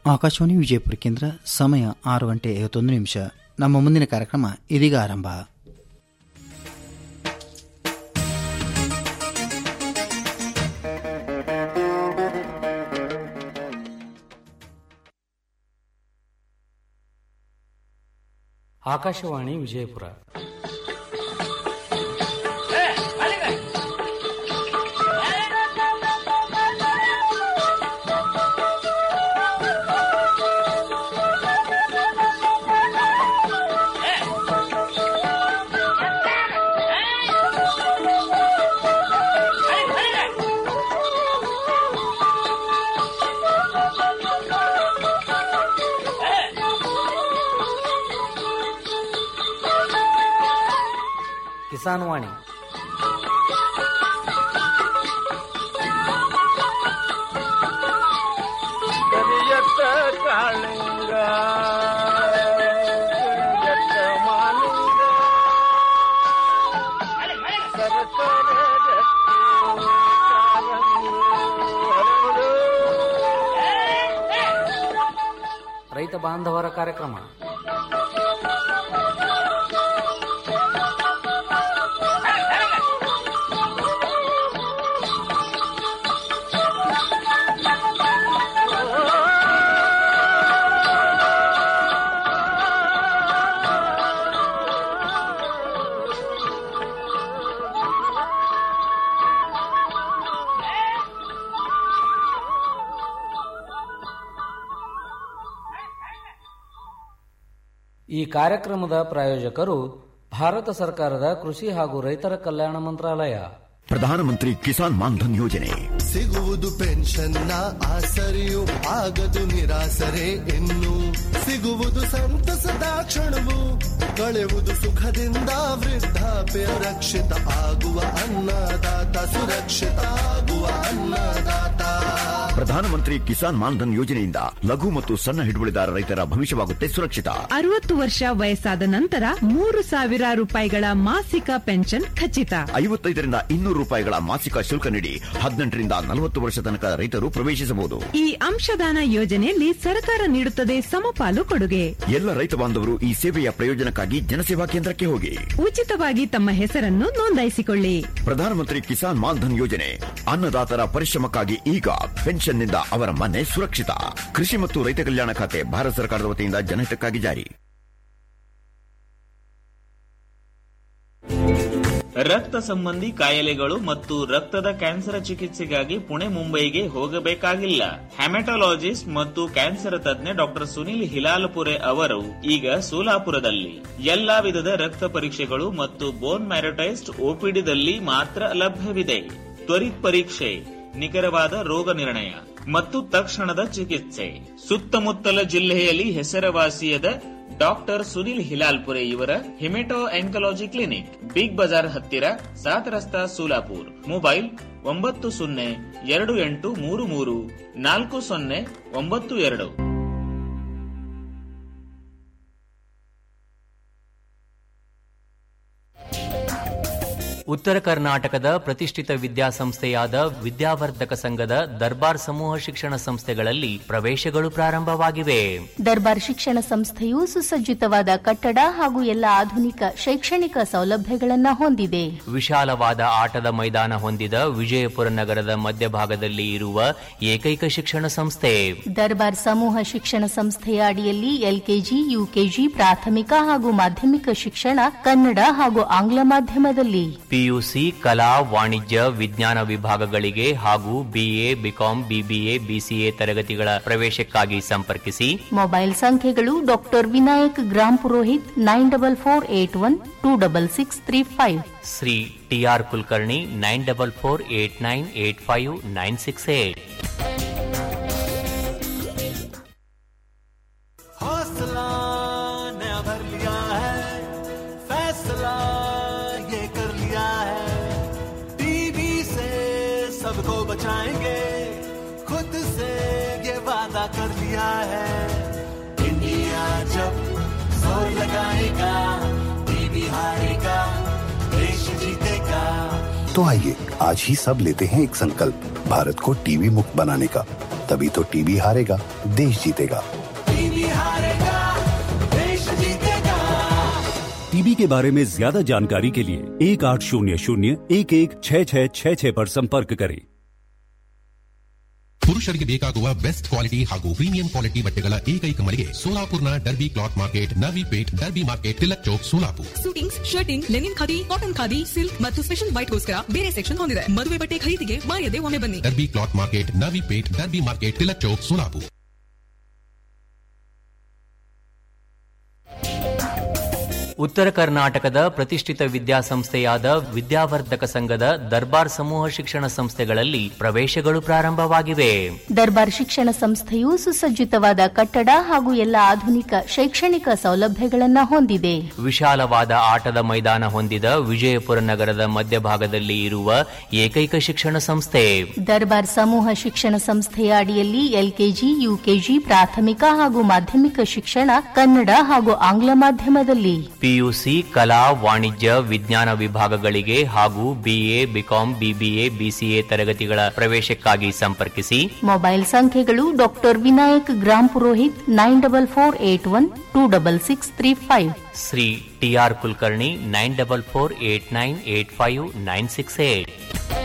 ಆಕಾಶವಾಣಿ ವಿಜಯಪುರ ಕೇಂದ್ರ ಸಮಯ ಆರು ಗಂಟೆ ಐವತ್ತೊಂದು ನಿಮಿಷ ನಮ್ಮ ಮುಂದಿನ ಕಾರ್ಯಕ್ರಮ ಇದೀಗ ಆರಂಭ ಆಕಾಶವಾಣಿ ವಿಜಯಪುರ ಕಿಸಾನ್ ವಾಣಿ ಕರಿಯತ್ತ ಕಾಳಿಂಗ ಕರಿಯತ್ತ ಮಾಲಿಂಗ ಸರಸರ ಗಟ್ಟಿ ಕಾಲಂಗಿ ಹರಡು. ರೈತ ಬಾಂಧವರ ಕಾರ್ಯಕ್ರಮ ಈ ಕಾರ್ಯಕ್ರಮದ ಪ್ರಾಯೋಜಕರು ಭಾರತ ಸರ್ಕಾರದ ಕೃಷಿ ಹಾಗೂ ರೈತರ ಕಲ್ಯಾಣ ಮಂತ್ರಾಲಯ ಪ್ರಧಾನಮಂತ್ರಿ ಕಿಸಾನ್ ಮಾನ್ಧನ್ ಯೋಜನೆ ಸಿಗುವುದು ಪೆನ್ಷನ್ನ ಆಸರೆಯು ಆಗದು ನಿರಾಸರೆ ಇನ್ನು ಸಿಗುವುದು ಸಂತಸದ ಕ್ಷಣವು ಕಳೆಯುವುದು ಸುಖದಿಂದ ವೃದ್ಧಾಪ್ಯ ರಕ್ಷಿತ ಆಗುವ ಅನ್ನದಾತ ಸುರಕ್ಷಿತ ಆಗುವ ಅನ್ನದಾತ ಪ್ರಧಾನಮಂತ್ರಿ ಕಿಸಾನ್ ಮಾನ್ಧನ್ ಯೋಜನೆಯಿಂದ ಲಘು ಮತ್ತು ಸಣ್ಣ ಹಿಡುವಳಿದಾರ ರೈತರ ಭವಿಷ್ಯವಾಗುತ್ತೆ ಸುರಕ್ಷಿತ ಅರವತ್ತು ವರ್ಷ ವಯಸ್ಸಾದ ನಂತರ ಮೂರು ಸಾವಿರ ರೂಪಾಯಿಗಳ ಮಾಸಿಕ ಪೆನ್ಷನ್ ಖಚಿತ ಐವತ್ತೈದರಿಂದ ಇನ್ನೂರು ರೂಪಾಯಿಗಳ ಮಾಸಿಕ ಶುಲ್ಕ ನೀಡಿ ಹದಿನೆಂಟರಿಂದ ನಲವತ್ತು ವರ್ಷ ತನಕ ರೈತರು ಪ್ರವೇಶಿಸಬಹುದು ಈ ಅಂಶದಾನ ಯೋಜನೆಯಲ್ಲಿ ಸರ್ಕಾರ ನೀಡುತ್ತದೆ ಸಮಪಾಲು ಕೊಡುಗೆ ಎಲ್ಲ ರೈತ ಬಾಂಧವರು ಈ ಸೇವೆಯ ಪ್ರಯೋಜನಕ್ಕಾಗಿ ಜನಸೇವಾ ಕೇಂದ್ರಕ್ಕೆ ಹೋಗಿ ಉಚಿತವಾಗಿ ತಮ್ಮ ಹೆಸರನ್ನು ನೋಂದಾಯಿಸಿಕೊಳ್ಳಿ ಪ್ರಧಾನಮಂತ್ರಿ ಕಿಸಾನ್ ಮಾನ್ಧನ್ ಯೋಜನೆ ಅನ್ನದಾತರ ಪರಿಶ್ರಮಕ್ಕಾಗಿ ಈಗ ಪೆನ್ಷನ್ನಿಂದ ಅವರ ಮನೆ ಸುರಕ್ಷಿತ ಕೃಷಿ ಮತ್ತು ರೈತ ಕಲ್ಯಾಣ ಖಾತೆ ಭಾರತ ಸರ್ಕಾರದ ವತಿಯಿಂದ ಜನಹಿತಕ್ಕಾಗಿ ಜಾರಿ ರಕ್ತ ಸಂಬಂಧಿ ಕಾಯಿಲೆಗಳು ಮತ್ತು ರಕ್ತದ ಕ್ಯಾನ್ಸರ್ ಚಿಕಿತ್ಸೆಗಾಗಿ ಪುಣೆ ಮುಂಬೈಗೆ ಹೋಗಬೇಕಾಗಿಲ್ಲ ಹೆಮಟೊಲಾಜಿಸ್ಟ್ ಮತ್ತು ಕ್ಯಾನ್ಸರ್ ತಜ್ಞ ಡಾಕ್ಟರ್ ಸುನಿಲ್ ಹಿಲಾಲ್ಪುರೆ ಅವರು ಈಗ ಸೋಲಾಪುರದಲ್ಲಿ ಎಲ್ಲಾ ವಿಧದ ರಕ್ತ ಪರೀಕ್ಷೆಗಳು ಮತ್ತು ಬೋನ್ ಮ್ಯಾರಟೈಸ್ಟ್ ಓಪಿಡಿದಲ್ಲಿ ಮಾತ್ರ ಲಭ್ಯವಿದೆ ತ್ವರಿತ್ ಪರೀಕ್ಷೆ ನಿಖರವಾದ ರೋಗ ನಿರ್ಣಯ ಮತ್ತು ತಕ್ಷಣದ ಚಿಕಿತ್ಸೆ ಸುತ್ತಮುತ್ತಲ ಜಿಲ್ಲೆಯಲ್ಲಿ ಹೆಸರುವಾಸಿಯಾದ ಡಾಕ್ಟರ್ ಸುನಿಲ್ ಹಿಲಾಲ್ಪುರೆ ಇವರ haemato oncology clinic Big Bazaar ಹತ್ತಿರ ಸಾತ್ ರಸ್ತಾ ಸೋಲಾಪುರ್ ಮೊಬೈಲ್ ಒಂಬತ್ತು ಸೊನ್ನೆ ಎರಡು ಎಂಟು ಮೂರು ಮೂರು ನಾಲ್ಕು ಸೊನ್ನೆ ಒಂಬತ್ತು ಎರಡು ಉತ್ತರ ಕರ್ನಾಟಕದ ಪ್ರತಿಷ್ಠಿತ ವಿದ್ಯಾಸಂಸ್ಥೆಯಾದ ವಿದ್ಯಾವರ್ಧಕ ಸಂಘದ ದರ್ಬಾರ್ ಸಮೂಹ ಶಿಕ್ಷಣ ಸಂಸ್ಥೆಗಳಲ್ಲಿ ಪ್ರವೇಶಗಳು ಪ್ರಾರಂಭವಾಗಿವೆ ದರ್ಬಾರ್ ಶಿಕ್ಷಣ ಸಂಸ್ಥೆಯು ಸುಸಜ್ಜಿತವಾದ ಕಟ್ಟಡ ಹಾಗೂ ಎಲ್ಲ ಆಧುನಿಕ ಶೈಕ್ಷಣಿಕ ಸೌಲಭ್ಯಗಳನ್ನು ಹೊಂದಿದೆ ವಿಶಾಲವಾದ ಆಟದ ಮೈದಾನ ಹೊಂದಿದ ವಿಜಯಪುರ ನಗರದ ಮಧ್ಯಭಾಗದಲ್ಲಿ ಇರುವ ಏಕೈಕ ಶಿಕ್ಷಣ ಸಂಸ್ಥೆ ದರ್ಬಾರ್ ಸಮೂಹ ಶಿಕ್ಷಣ ಸಂಸ್ಥೆಯ ಅಡಿಯಲ್ಲಿ ಎಲ್ಕೆಜಿ ಯುಕೆಜಿ ಪ್ರಾಥಮಿಕ ಹಾಗೂ ಮಾಧ್ಯಮಿಕ ಶಿಕ್ಷಣ ಕನ್ನಡ ಹಾಗೂ ಆಂಗ್ಲ ಮಾಧ್ಯಮದಲ್ಲಿ ಪಿಯುಸಿ ಕಲಾ ವಾಣಿಜ್ಯ ವಿಜ್ಞಾನ ವಿಭಾಗಗಳಿಗೆ ಹಾಗೂ ಬಿಎ ಬಿಕಾಂ ಬಿಬಿಎ ಬಿಸಿಎ ತರಗತಿಗಳ ಪ್ರವೇಶಕ್ಕಾಗಿ ಸಂಪರ್ಕಿಸಿ ಮೊಬೈಲ್ ಸಂಖ್ಯೆಗಳು doctor Vinayak gram Purohit nine double four eight one two double six three five Shri TR Kulkarni nine double four eight nine eight five nine six eight हौसला नया भर लिया है फैसला ये कर लिया है टीवी से सबको बचाएंगे खुद से ये वादा कर लिया है इंडिया जब जोर लगाएगा टीवी हारेगा देश जीतेगा तो आइए आज ही सब लेते हैं एक संकल्प भारत को टीवी मुक्त बनाने का तभी तो टीबी हारेगा देश जीतेगा टीवी हारेगा देश जीतेगा टीबी के बारे में ज्यादा जानकारी के लिए एक आठ शून्य शून्य एक एक छः छः छः छः पर संपर्क करें ಪುರುಷರಿಗೆ ಬೇಕಾಗುವ ಬೆಸ್ಟ್ ಕ್ವಾಲಿಟಿ ಹಾಗೂ ಪ್ರೀಮಿಯಂ ಕ್ವಾಲಿಟಿ ಬಟ್ಟೆಗಳ ಏಕೈಕ ಮಳಿಗೆ ಸೋಲಾಪುರ್ನ Derby cloth market Navi Peth Derby market Tilak Chowk Solapur suitings shirting linen khadi cotton khadi silk ಮತ್ತು ಸ್ಪೆಷಲ್ ವೈಟ್ಗೋಸ್ಕರ ಬೇರೆ ಸೆಕ್ಷನ್ ಹೊಂದಿದೆ ಮದುವೆ ಬಟ್ಟೆ ಖರೀದಿಗೆ ಮಾಯದೆ ಒಮ್ಮೆ ಬನ್ನಿ Derby cloth market Navi Peth Derby market Tilak Chowk Solapur ಉತ್ತರ ಕರ್ನಾಟಕದ ಪ್ರತಿಷ್ಠಿತ ವಿದ್ಯಾಸಂಸ್ಥೆಯಾದ ವಿದ್ಯಾವರ್ಧಕ ಸಂಘದ ದರ್ಬಾರ್ ಸಮೂಹ ಶಿಕ್ಷಣ ಸಂಸ್ಥೆಗಳಲ್ಲಿ ಪ್ರವೇಶಗಳು ಪ್ರಾರಂಭವಾಗಿವೆ ದರ್ಬಾರ್ ಶಿಕ್ಷಣ ಸಂಸ್ಥೆಯು ಸುಸಜ್ಜಿತವಾದ ಕಟ್ಟಡ ಹಾಗೂ ಎಲ್ಲ ಆಧುನಿಕ ಶೈಕ್ಷಣಿಕ ಸೌಲಭ್ಯಗಳನ್ನು ಹೊಂದಿದೆ ವಿಶಾಲವಾದ ಆಟದ ಮೈದಾನ ಹೊಂದಿದ ವಿಜಯಪುರ ನಗರದ ಮಧ್ಯಭಾಗದಲ್ಲಿ ಇರುವ ಏಕೈಕ ಶಿಕ್ಷಣ ಸಂಸ್ಥೆ ದರ್ಬಾರ್ ಸಮೂಹ ಶಿಕ್ಷಣ ಸಂಸ್ಥೆಯ ಅಡಿಯಲ್ಲಿ ಎಲ್ಕೆಜಿ ಯುಕೆಜಿ ಪ್ರಾಥಮಿಕ ಹಾಗೂ ಮಾಧ್ಯಮಿಕ ಶಿಕ್ಷಣ ಕನ್ನಡ ಹಾಗೂ ಆಂಗ್ಲ ಮಾಧ್ಯಮದಲ್ಲಿ ಪಿಯುಸಿ ಕಲಾ ವಾಣಿಜ್ಯ ವಿಜ್ಞಾನ ವಿಭಾಗಗಳಿಗೆ ಹಾಗೂ ಬಿಎ ಬಿಕಾಂ ಬಿಬಿಎ ಬಿಸಿಎ ತರಗತಿಗಳ ಪ್ರವೇಶಕ್ಕಾಗಿ ಸಂಪರ್ಕಿಸಿ ಮೊಬೈಲ್ ಸಂಖ್ಯೆಗಳು doctor Vinayak gram Purohit nine double four eight one two double six three five Shri TR Kulkarni nine double four eight nine eight five nine six eight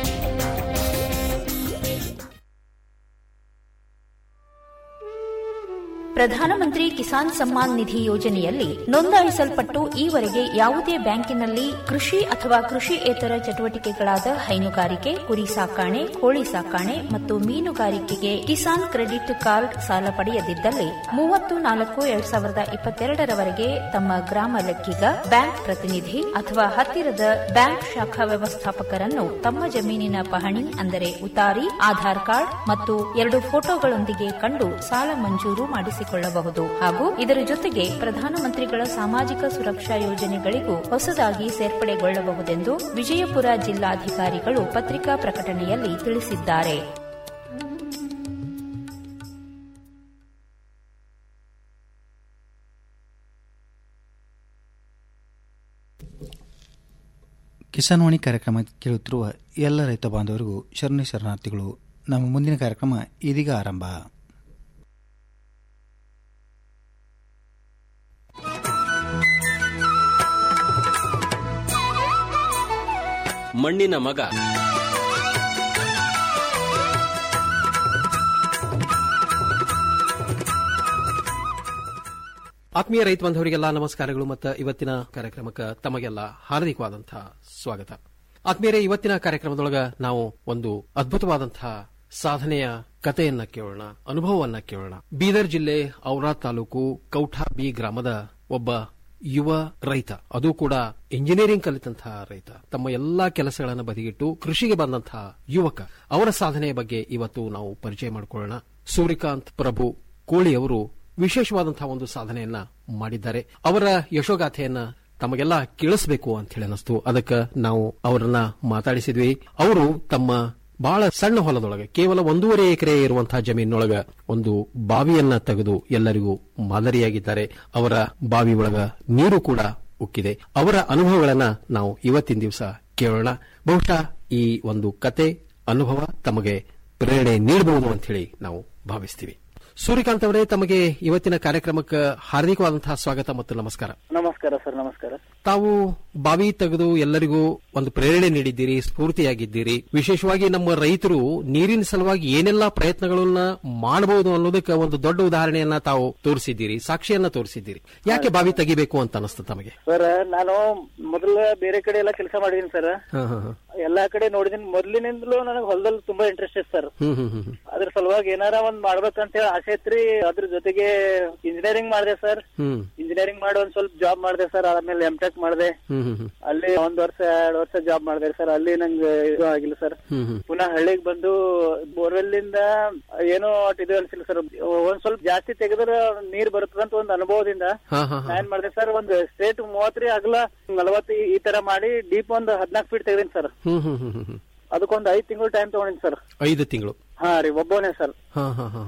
Pradhanmantri Kisan Samman ನಿಧಿ ಯೋಜನೆಯಲ್ಲಿ ನೋಂದಾಯಿಸಲ್ಪಟ್ಟು ಈವರೆಗೆ ಯಾವುದೇ ಬ್ಯಾಂಕಿನಲ್ಲಿ ಕೃಷಿ ಅಥವಾ ಕೃಷಿಯೇತರ ಚಟುವಟಿಕೆಗಳಾದ ಹೈನುಗಾರಿಕೆ ಕುರಿ ಸಾಕಾಣೆ ಕೋಳಿ ಸಾಕಾಣೆ ಮತ್ತು ಮೀನುಗಾರಿಕೆಗೆ ಕಿಸಾನ್ ಕ್ರೆಡಿಟ್ ಕಾರ್ಡ್ ಸಾಲ ಪಡೆಯದಿದ್ದಲ್ಲಿ ಮೂವತ್ತು ನಾಲ್ಕು ಎರಡ್ ಸಾವಿರದ ಇಪ್ಪತ್ತೆರಡರವರೆಗೆ ತಮ್ಮ ಗ್ರಾಮ ಲೆಕ್ಕಿಗ ಬ್ಯಾಂಕ್ ಪ್ರತಿನಿಧಿ ಅಥವಾ ಹತ್ತಿರದ ಬ್ಯಾಂಕ್ ಶಾಖಾ ವ್ಯವಸ್ಥಾಪಕರನ್ನು ತಮ್ಮ ಜಮೀನಿನ ಪಹಣಿ ಅಂದರೆ ಉತಾರಿ ಆಧಾರ್ ಕಾರ್ಡ್ ಮತ್ತು ಎರಡು ಫೋಟೋಗಳೊಂದಿಗೆ ಕಂಡು ಸಾಲ ಮಂಜೂರು ಮಾಡಿಸಿಕೊಳ್ಳಬಹುದು ಹಾಗೂ ಇದರ ಜೊತೆಗೆ ಪ್ರಧಾನಮಂತ್ರಿಗಳ ಸಾಮಾಜಿಕ ಸುರಕ್ಷಾ ಯೋಜನೆಗಳಿಗೂ ಹೊಸದಾಗಿ ಸೇರ್ಪಡೆಗೊಳ್ಳಬಹುದೆಂದು ವಿಜಯಪುರ ಜಿಲ್ಲಾಧಿಕಾರಿಗಳು ಪತ್ರಿಕಾ ಪ್ರಕಟಣೆಯಲ್ಲಿ ತಿಳಿಸಿದ್ದಾರೆ ಕಿಸಾನ್ ವಾಣಿ ಕಾರ್ಯಕ್ರಮ ಕೇಳುತ್ತಿರುವ ಎಲ್ಲ ರೈತ ಬಾಂಧವರಿಗೂ ಶರಣಿ ಶರಣಾರ್ಥಿಗಳು ನಮ್ಮ ಮುಂದಿನ ಕಾರ್ಯಕ್ರಮ ಇದೀಗ ಆರಂಭ ಮಣ್ಣಿನ ಮಗ ಆತ್ಮೀಯ ರೈತ ಬಾಂಧವರಿಗೆಲ್ಲ ನಮಸ್ಕಾರಗಳು ಮತ್ತು ಇವತ್ತಿನ ಕಾರ್ಯಕ್ರಮಕ್ಕೆ ತಮಗೆಲ್ಲ ಹಾರ್ದಿಕವಾದಂತಹ ಸ್ವಾಗತ ಆತ್ಮೀಯರೇ ಇವತ್ತಿನ ಕಾರ್ಯಕ್ರಮದೊಳಗ ನಾವು ಒಂದು ಅದ್ಭುತವಾದಂತಹ ಸಾಧನೆಯ ಕಥೆಯನ್ನ ಕೇಳೋಣ ಅನುಭವವನ್ನ ಕೇಳೋಣ ಬೀದರ್ ಜಿಲ್ಲೆ ಔರಾ ತಾಲೂಕು ಕೌಠಾ ಬಿ ಗ್ರಾಮದ ಒಬ್ಬ ಯುವ ರೈತ ಅದು ಕೂಡ ಇಂಜಿನಿಯರಿಂಗ್ ಕಲಿತಂತಹ ರೈತ ತಮ್ಮ ಎಲ್ಲಾ ಕೆಲಸಗಳನ್ನು ಬದಿಗಿಟ್ಟು ಕೃಷಿಗೆ ಬಂದಂತಹ ಯುವಕ ಅವರ ಸಾಧನೆಯ ಬಗ್ಗೆ ಇವತ್ತು ನಾವು ಪರಿಚಯ ಮಾಡಿಕೊಳ್ಳೋಣ ಸೂರ್ಯಕಾಂತ್ ಪ್ರಭು ಕೋಳಿ ಅವರು ವಿಶೇಷವಾದಂತಹ ಒಂದು ಸಾಧನೆಯನ್ನ ಮಾಡಿದ್ದಾರೆ ಅವರ ಯಶೋಗಾಥೆಯನ್ನ ತಮಗೆಲ್ಲ ಕೇಳಿಸಬೇಕು ಅಂತ ಹೇಳಿ ಅನಿಸ್ತು ಅದಕ್ಕೆ ನಾವು ಅವರನ್ನ ಮಾತಾಡಿಸಿದ್ವಿ ಅವರು ತಮ್ಮ ಬಹಳ ಸಣ್ಣ ಹೊಲದೊಳಗೆ ಕೇವಲ ಒಂದೂವರೆ ಎಕರೆ ಇರುವಂತಹ ಜಮೀನೊಳಗ ಒಂದು ಬಾವಿಯನ್ನ ತೆಗೆದು ಎಲ್ಲರಿಗೂ ಮಾದರಿಯಾಗಿದ್ದಾರೆ ಅವರ ಬಾವಿ ಒಳಗ ನೀರು ಕೂಡ ಉಕ್ಕಿದೆ ಅವರ ಅನುಭವಗಳನ್ನ ನಾವು ಇವತ್ತಿನ ದಿವಸ ಕೇಳೋಣ ಬಹುಶಃ ಈ ಒಂದು ಕತೆ ಅನುಭವ ತಮಗೆ ಪ್ರೇರಣೆ ನೀಡಬಹುದು ಅಂತ ಹೇಳಿ ನಾವು ಭಾವಿಸ್ತೀವಿ ಸೂರ್ಯಕಾಂತ್ ಅವರೇ ತಮಗೆ ಇವತ್ತಿನ ಕಾರ್ಯಕ್ರಮಕ್ಕೆ ಹಾರ್ದಿಕವಾದಂತಹ ಸ್ವಾಗತ ಮತ್ತು ನಮಸ್ಕಾರ ನಮಸ್ಕಾರ ಸರ್ ನಮಸ್ಕಾರ ತಾವು ಬಾವಿ ತೆಗೆದು ಎಲ್ಲರಿಗೂ ಒಂದು ಪ್ರೇರಣೆ ನೀಡಿದ್ದೀರಿ ಸ್ಫೂರ್ತಿಯಾಗಿದ್ದೀರಿ ವಿಶೇಷವಾಗಿ ನಮ್ಮ ರೈತರು ನೀರಿನ ಸಲುವಾಗಿ ಏನೆಲ್ಲಾ ಪ್ರಯತ್ನಗಳನ್ನ ಮಾಡಬಹುದು ಅನ್ನೋದಕ್ಕೆ ಒಂದು ದೊಡ್ಡ ಉದಾಹರಣೆಯನ್ನ ತಾವು ತೋರಿಸಿದ್ದೀರಿ ಸಾಕ್ಷಿಯನ್ನ ತೋರಿಸಿದ್ದೀರಿ ಯಾಕೆ ಬಾವಿ ತೆಗಿಬೇಕು ಅಂತ ಅನಿಸ್ತು ತಮಗೆ ಸರ್ ನಾನು ಮೊದಲ ಬೇರೆ ಕಡೆ ಎಲ್ಲ ಕೆಲಸ ಮಾಡಿದೀನಿ ಸರ್ ಹಾ, ಹಾ, ಹಾ. ಎಲ್ಲಾ ಕಡೆ ನೋಡಿದೀನಿ ಮೊದ್ಲಿನಿಂದಲೂ ನನಗೆ ಹೊಲದಲ್ಲಿ ತುಂಬಾ ಇಂಟ್ರೆಸ್ಟ್ ಇದೆ ಸರ್ ಹ್ಮ್ ಹ್ಮ್ ಹ್ಮ್ ಹ್ಮ್. ಅದ್ರ ಸಲುವಾಗಿ ಏನಾರ ಒಂದ್ ಮಾಡ್ಬೇಕಂತ ಹೇಳಿ ಆಸೆ ಐತ್ರಿ ಅದ್ರ ಜೊತೆಗೆ ಇಂಜಿನಿಯರಿಂಗ್ ಮಾಡಿದೆ ಸರ್ ಹ್ಮ್ ಇಂಜಿನಿಯರಿಂಗ್ ಮಾಡಿ ಒಂದ್ ಸ್ವಲ್ಪ ಜಾಬ್ ಮಾಡಿದೆ ಸರ್ ಆದ್ಮೇಲೆ ಎಂ ಟೆಕ್ ಮಾಡಿದೆ ಹ್ಮ್ ಹ್ಮ್ ಹ್ಮ್. ಅಲ್ಲಿ ಒಂದ್ ವರ್ಷ ಎರಡ್ ವರ್ಷ ಜಾಬ್ ಮಾಡಿದೆ ಸರ್ ಅಲ್ಲಿ ನಂಗೆ ಇದು ಆಗಿಲ್ಲ ಸರ್ ಹ್ಮ್ ಹ್ಮ್. ಪುನಃ ಹಳ್ಳಿಗೆ ಬಂದು ಬೋರ್ವೆಲ್ ಇಂದ ಏನೋ ಅಟ್ ಇದು ಅನ್ಸಿಲ್ಲ ಸರ್ ಒಂದ್ ಸ್ವಲ್ಪ ಜಾಸ್ತಿ ತೆಗೆದ್ರ ನೀರ್ ಬರುತ್ತದಂತ ಒಂದ್ ಅನುಭವದಿಂದ ಹಾ, ಹಾ, ಹಾ. ನಾ ಏನ್ ಮಾಡಿದೆ ಸರ್ ಒಂದ್ ಸ್ಟ್ರೇಟ್ ಮೂವತ್ತ್ರಿ ಅಗಲ ನಲವತ್ತು ಈ- ಈ ತರ ಮಾಡಿ ಡೀಪ್ ಒಂದ್ ಹದ್ನಾಲ್ಕು ಫೀಟ್ ತೆಗೆದಿನಿ ಸರ್ ಹ್ಮ್ ಹ್ಮ್ ಹ್ಮ್ ಹ್ಮ್ ಹ್ಮ್. ಅದಕ್ಕೊಂದ್ ಐದ್ ತಿಂಗಳು ಟೈಮ್ ತಗೊಂಡಿನಿ ಸರ್ ಐದು ತಿಂಗಳು ಹಾ ರೀ ಒಬ್ಬನೇ ಸರ್ ಹಾ ಹಾ ಹಾ ಹಾ ಹಾ.